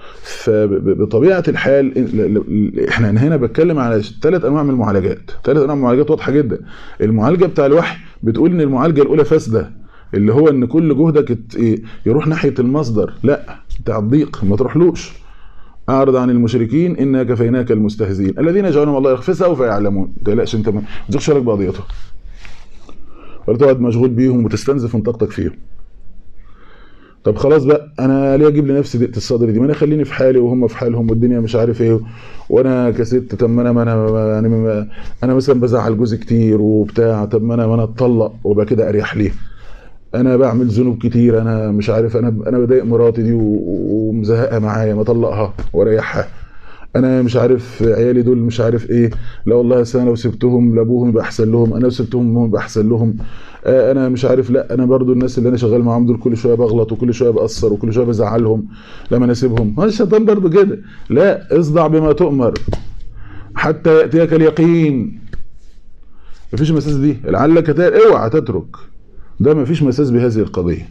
فبطبيعه الحال ال- ال- احنا هنا بتكلم على ثلاث انواع من المعالجات ثلاث انواع من المعالجات واضحه جدا المعالجه بتاع الوحي بتقول ان المعالجه الاولى فاسده اللي هو ان كل جهدك ات- إيه، يروح ناحيه المصدر لا بتاع الضيق ما تروحلوش اعرض عن المشركين انا كفيناك المستهزئين الذين جعلهم الله يخفى سوف يعلمون ما تقلقش انت ما تزغش بالك بقضيتهم ولا تقعد مشغول بيهم وتستنزف من طاقتك فيهم طب خلاص بقى انا ليه اجيب لنفسي ضيقه الصدر دي ما انا خليني في حالي وهم في حالهم والدنيا مش عارف ايه وانا كست طب ما انا ما انا انا, ما أنا مثلا بزعل جوزي كتير وبتاع طب ما انا ما انا اتطلق وابقى كده اريح ليه انا بعمل ذنوب كتير انا مش عارف انا انا بضايق مراتي دي ومزهقها معايا ما اطلقها واريحها انا مش عارف عيالي دول مش عارف ايه لا والله أصل انا لو سبتهم لابوهم يبقى احسن لهم انا لو سبتهم لامهم يبقى احسن لهم آه انا مش عارف لا انا برضو الناس اللي انا شغال معاهم دول كل شويه بغلط وكل شويه بقصر وكل شويه بزعلهم لما انا اسيبهم ما الشيطان برضو كده لا اصدع بما تؤمر حتى ياتيك اليقين مفيش مساس دي لعلك تار اوعى تترك ده مفيش مساس بهذه القضيه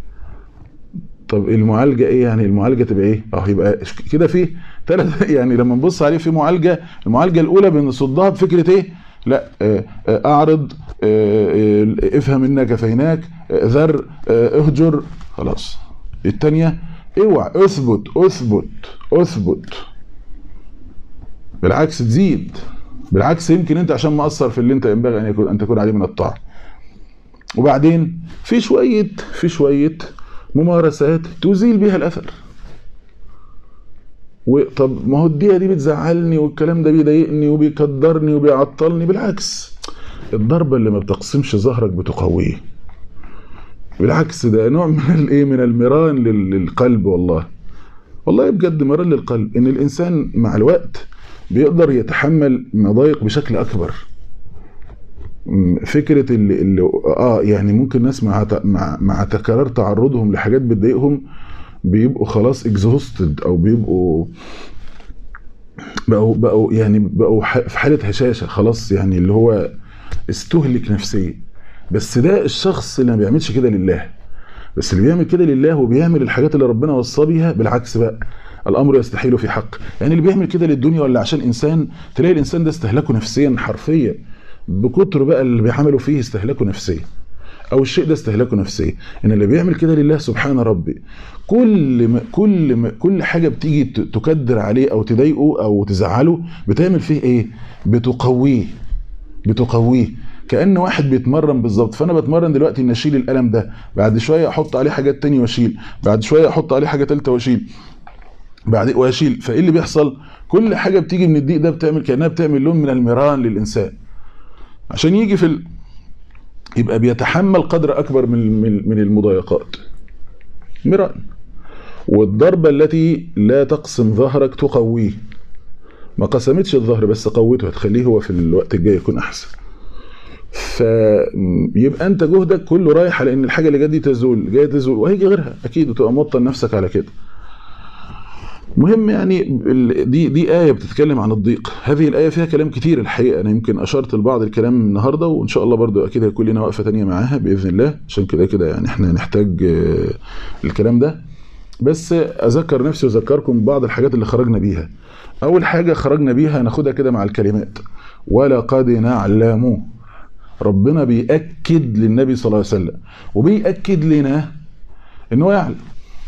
طب المعالجه ايه يعني المعالجه تبقى ايه اه يبقى كده في ثلاث يعني لما نبص عليه في معالجه المعالجه الاولى بنصدها بفكره ايه لا اعرض افهم انا كفيناك ذر اهجر خلاص الثانيه اوعى اثبت اثبت اثبت بالعكس تزيد بالعكس يمكن انت عشان مقصر في اللي انت ينبغي ان يكون ان تكون عليه من الطاعه وبعدين في شويه في شويه ممارسات تزيل بها الاثر وطب ما هو الدقيقه دي بتزعلني والكلام ده بيضايقني وبيقدرني وبيعطلني بالعكس الضربه اللي ما بتقسمش ظهرك بتقويه بالعكس ده نوع من الايه من المران للقلب والله والله بجد مران للقلب ان الانسان مع الوقت بيقدر يتحمل مضايق بشكل اكبر فكره اللي, اللي اه يعني ممكن ناس مع مع مع تكرار تعرضهم لحاجات بتضايقهم بيبقوا خلاص اكزوستد او بيبقوا بقوا بقوا يعني بقوا في حاله هشاشه خلاص يعني اللي هو استهلك نفسيا بس ده الشخص اللي ما بيعملش كده لله بس اللي بيعمل كده لله وبيعمل الحاجات اللي ربنا وصى بيها بالعكس بقى الامر يستحيل في حق يعني اللي بيعمل كده للدنيا ولا عشان انسان تلاقي الانسان ده استهلكه نفسيا حرفيا بكتر بقى اللي بيعملوا فيه استهلاكه نفسيا او الشيء ده استهلاكه نفسيا ان اللي بيعمل كده لله سبحان ربي كل ما كل ما كل حاجه بتيجي تكدر عليه او تضايقه او تزعله بتعمل فيه ايه بتقويه بتقويه كان واحد بيتمرن بالظبط فانا بتمرن دلوقتي ان اشيل الالم ده بعد شويه احط عليه حاجات تانية واشيل بعد شويه احط عليه حاجه ثالثه واشيل بعد واشيل فايه اللي بيحصل كل حاجه بتيجي من الضيق ده بتعمل كانها بتعمل لون من المران للانسان عشان يجي في ال... يبقى بيتحمل قدر اكبر من من المضايقات مران والضربه التي لا تقسم ظهرك تقويه ما قسمتش الظهر بس قوته هتخليه هو في الوقت الجاي يكون احسن فيبقى انت جهدك كله رايح على ان الحاجه اللي جايه دي تزول جايه تزول وهيجي غيرها اكيد وتبقى موطن نفسك على كده مهم يعني دي دي آية بتتكلم عن الضيق هذه الآية فيها كلام كتير الحقيقة أنا يمكن أشرت لبعض الكلام النهاردة وإن شاء الله برضو أكيد هيكون لنا وقفة تانية معاها بإذن الله عشان كده كده يعني إحنا نحتاج الكلام ده بس أذكر نفسي وأذكركم بعض الحاجات اللي خرجنا بيها أول حاجة خرجنا بيها ناخدها كده مع الكلمات ولقد نعلم ربنا بيأكد للنبي صلى الله عليه وسلم وبيأكد لنا إن هو يعلم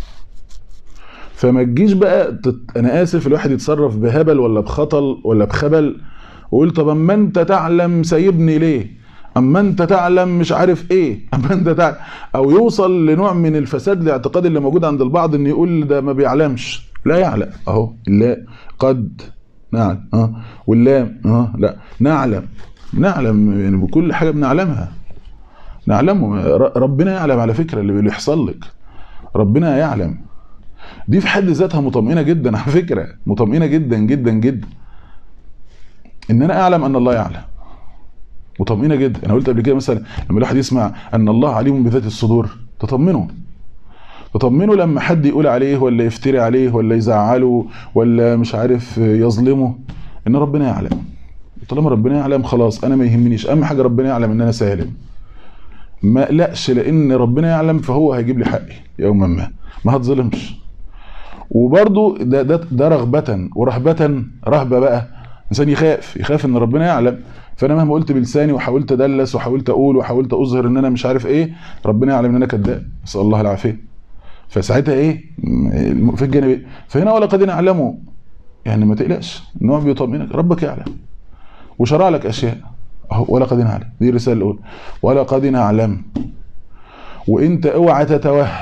فما تجيش بقى تت... انا اسف الواحد يتصرف بهبل ولا بخطل ولا بخبل ويقول طب اما انت تعلم سايبني ليه اما انت تعلم مش عارف ايه اما انت تعلم او يوصل لنوع من الفساد الاعتقادي اللي موجود عند البعض ان يقول ده ما بيعلمش لا يعلم اهو لا قد نعلم اه واللام اه لا نعلم نعلم يعني بكل حاجه بنعلمها نعلمه ربنا يعلم على فكره اللي بيحصل لك ربنا يعلم دي في حد ذاتها مطمئنه جدا على فكره مطمئنه جدا جدا جدا ان انا اعلم ان الله يعلم مطمئنه جدا انا قلت قبل كده مثلا لما الواحد يسمع ان الله عليم بذات الصدور تطمنه تطمنه لما حد يقول عليه ولا يفتري عليه ولا يزعله ولا مش عارف يظلمه ان ربنا يعلم طالما ربنا يعلم خلاص انا ما يهمنيش اهم حاجه ربنا يعلم ان انا سالم ما اقلقش لان ربنا يعلم فهو هيجيب لي حقي يوما ما ما هتظلمش وبرضو ده, ده, ده رغبة ورهبة رهبة بقى إنسان يخاف يخاف إن ربنا يعلم فأنا مهما قلت بلساني وحاولت أدلس وحاولت أقول وحاولت أظهر إن أنا مش عارف إيه ربنا يعلم إن أنا كذاب نسأل الله العافية فساعتها إيه في الجانب فهنا ولقد نعلمه يعني ما تقلقش إن هو بيطمئنك ربك يعلم وشرع لك أشياء أهو ولقد نعلم دي الرسالة الأولى ولقد نعلم وأنت اوعى تتوهم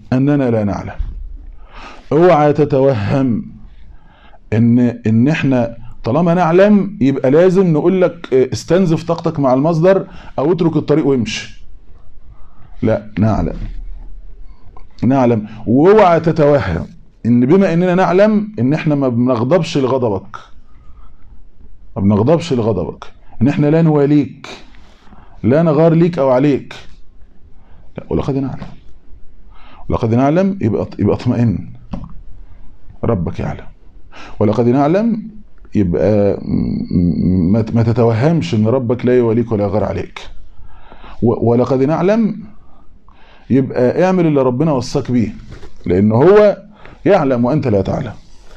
اننا لا نعلم اوعى تتوهم ان ان احنا طالما نعلم يبقى لازم نقول لك استنزف طاقتك مع المصدر او اترك الطريق وامشي لا نعلم نعلم واوعى تتوهم ان بما اننا نعلم ان احنا ما بنغضبش لغضبك ما بنغضبش لغضبك ان احنا لا نواليك لا نغار ليك او عليك لا ولقد نعلم ولقد نعلم يبقى يبقى اطمئن ربك يعلم ولقد نعلم يبقى ما تتوهمش ان ربك لا يواليك ولا يغار عليك ولقد نعلم يبقى اعمل اللي ربنا وصاك بيه لان هو يعلم وانت لا تعلم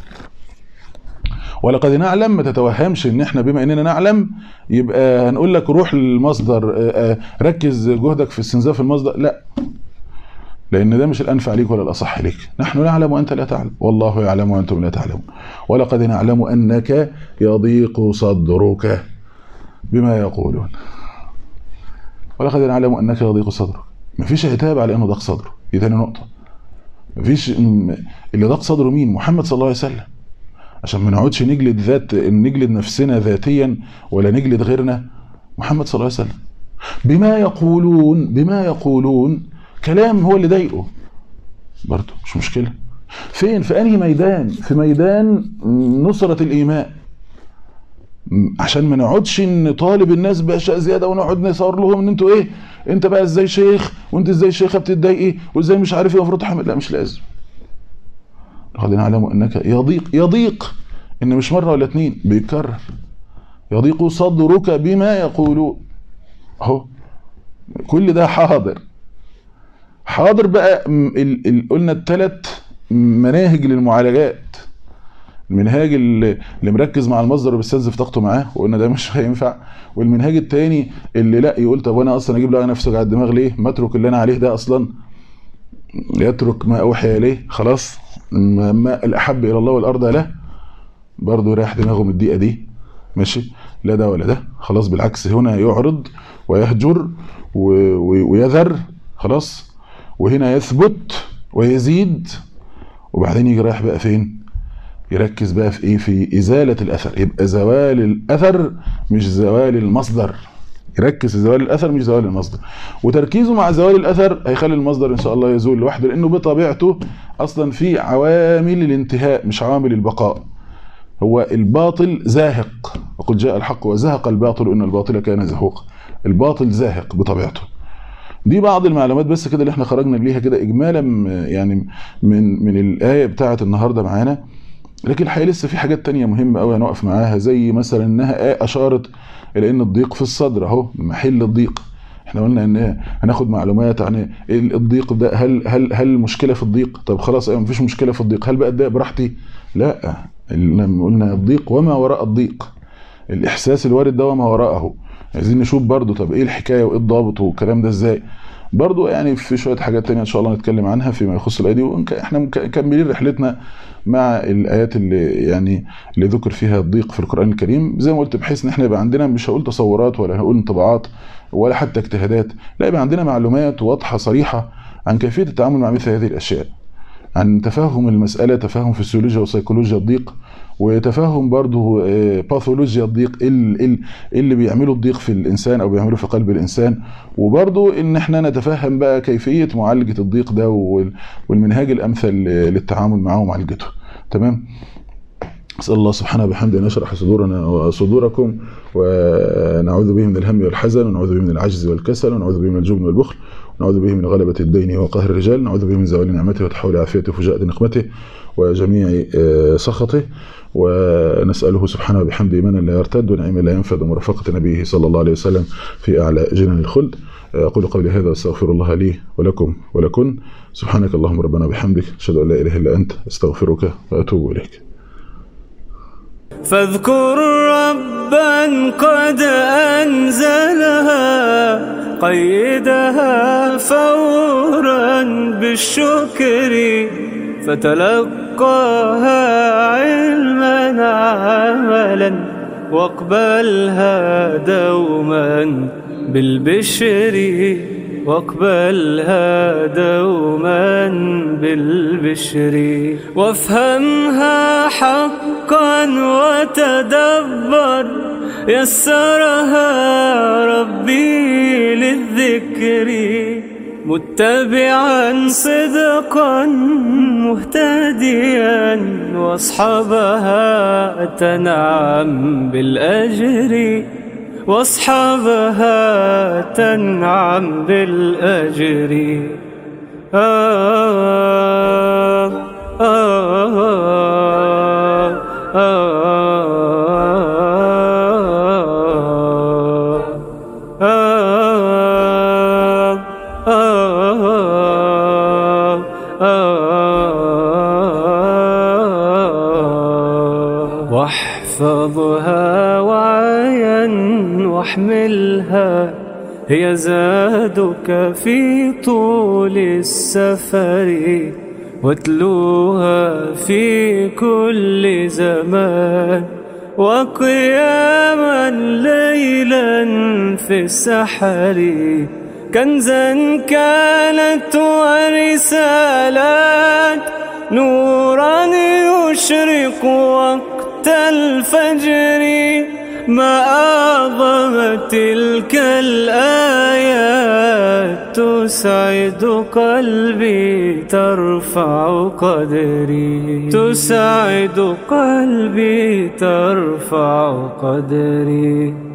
ولقد نعلم ما تتوهمش ان احنا بما اننا نعلم يبقى هنقول لك روح للمصدر ركز جهدك في استنزاف المصدر لا لان ده مش الانفع ليك ولا الاصح ليك نحن نعلم وانت لا تعلم والله يعلم وانتم لا تعلمون ولقد نعلم انك يضيق صدرك بما يقولون ولقد نعلم انك يضيق صدرك مفيش عتاب على انه ضاق صدره دي تاني نقطه مفيش اللي ضاق صدره مين محمد صلى الله عليه وسلم عشان ما نقعدش نجلد ذات نجلد نفسنا ذاتيا ولا نجلد غيرنا محمد صلى الله عليه وسلم بما يقولون بما يقولون كلام هو اللي ضايقه برضه مش مشكله فين في انهي ميدان في ميدان نصرة الايمان عشان ما نقعدش نطالب الناس باشياء زياده ونقعد نصور لهم ان انتوا ايه انت بقى ازاي شيخ وانت ازاي شيخه بتتضايقي وازاي مش عارف ايه المفروض تحمل لا مش لازم لقد نعلم انك يضيق يضيق ان مش مره ولا اتنين بيتكرر يضيق صدرك بما يقولون اهو كل ده حاضر حاضر بقى ال ال قلنا الثلاث مناهج للمعالجات المنهاج اللي, اللي مركز مع المصدر وبيستنزف طاقته معاه وقلنا ده مش هينفع والمنهاج الثاني اللي لا يقول طب وانا اصلا اجيب له نفسي على الدماغ ليه ما اترك اللي انا عليه ده اصلا يترك ما اوحي اليه خلاص ما الاحب الى الله والارض له برضه يريح دماغه من الدقيقه دي ماشي لا ده ولا ده خلاص بالعكس هنا يعرض ويهجر ويذر خلاص وهنا يثبت ويزيد وبعدين يجي رايح بقى فين يركز بقى في ايه في ازاله الاثر يبقى زوال الاثر مش زوال المصدر يركز في زوال الاثر مش زوال المصدر وتركيزه مع زوال الاثر هيخلي المصدر ان شاء الله يزول لوحده لانه بطبيعته اصلا في عوامل الانتهاء مش عوامل البقاء هو الباطل زاهق وقل جاء الحق وزهق الباطل ان الباطل كان زهوقا الباطل زاهق بطبيعته دي بعض المعلومات بس كده اللي احنا خرجنا بيها كده اجمالا يعني من من الايه بتاعه النهارده معانا لكن الحقيقه لسه في حاجات تانية مهمه قوي هنقف معاها زي مثلا انها اشارت الى ان الضيق في الصدر اهو محل الضيق احنا قلنا ان هناخد معلومات عن الضيق ده هل هل هل المشكله في الضيق طب خلاص ايوه مفيش مشكله في الضيق هل بقى اتضايق براحتي لا لما قلنا الضيق وما وراء الضيق الاحساس الوارد ده وما وراءه عايزين نشوف برضو طب ايه الحكايه وايه الضابط والكلام ده ازاي برضو يعني في شويه حاجات تانية ان شاء الله نتكلم عنها فيما يخص الايه دي واحنا مكملين رحلتنا مع الايات اللي يعني اللي ذكر فيها الضيق في القران الكريم زي ما قلت بحيث ان احنا يبقى عندنا مش هقول تصورات ولا هقول انطباعات ولا حتى اجتهادات لا يبقى عندنا معلومات واضحه صريحه عن كيفيه التعامل مع مثل هذه الاشياء عن تفهم المساله تفهم فسيولوجيا وسيكولوجيا الضيق وتفهم برضه باثولوجيا الضيق ايه اللي بيعمله الضيق في الانسان او بيعمله في قلب الانسان وبرضه ان احنا نتفهم بقى كيفيه معالجه الضيق ده والمنهاج الامثل للتعامل معه ومعالجته تمام اسال الله سبحانه وبحمده ان يشرح صدورنا وصدوركم ونعوذ به من الهم والحزن ونعوذ به من العجز والكسل ونعوذ به من الجبن والبخل ونعوذ به من غلبة الدين وقهر الرجال نعوذ به من زوال نعمته وتحول عافيته وفجاءة نقمته وجميع سخطه ونسأله سبحانه وبحمده إيمانا لا يرتد ونعيما لا ينفد ومرافقة نبيه صلى الله عليه وسلم في أعلى جنان الخلد أقول قولي هذا واستغفر الله لي ولكم ولكن سبحانك اللهم ربنا وبحمدك أشهد أن لا إله إلا أنت أستغفرك وأتوب إليك فاذكر ربا قد أنزلها قيدها فورا بالشكر فتلقاها علما عملا واقبلها دوما بالبشر واقبلها دوما بالبشر وافهمها حقا وتدبر يسرها ربي للذكر متبعا صدقا مهتديا واصحابها تنعم بالأجر واصحابها تنعم بالأجر آه آه آه واحفظها وعيا واحملها هي زادك في طول السفر واتلوها في كل زمان وقياما ليلا في السحر كنزا كانت ورسالات نورا يشرق وقت الفجر ما أعظم تلك الآيات تسعد قلبي ترفع قدري تسعد قلبي ترفع قدري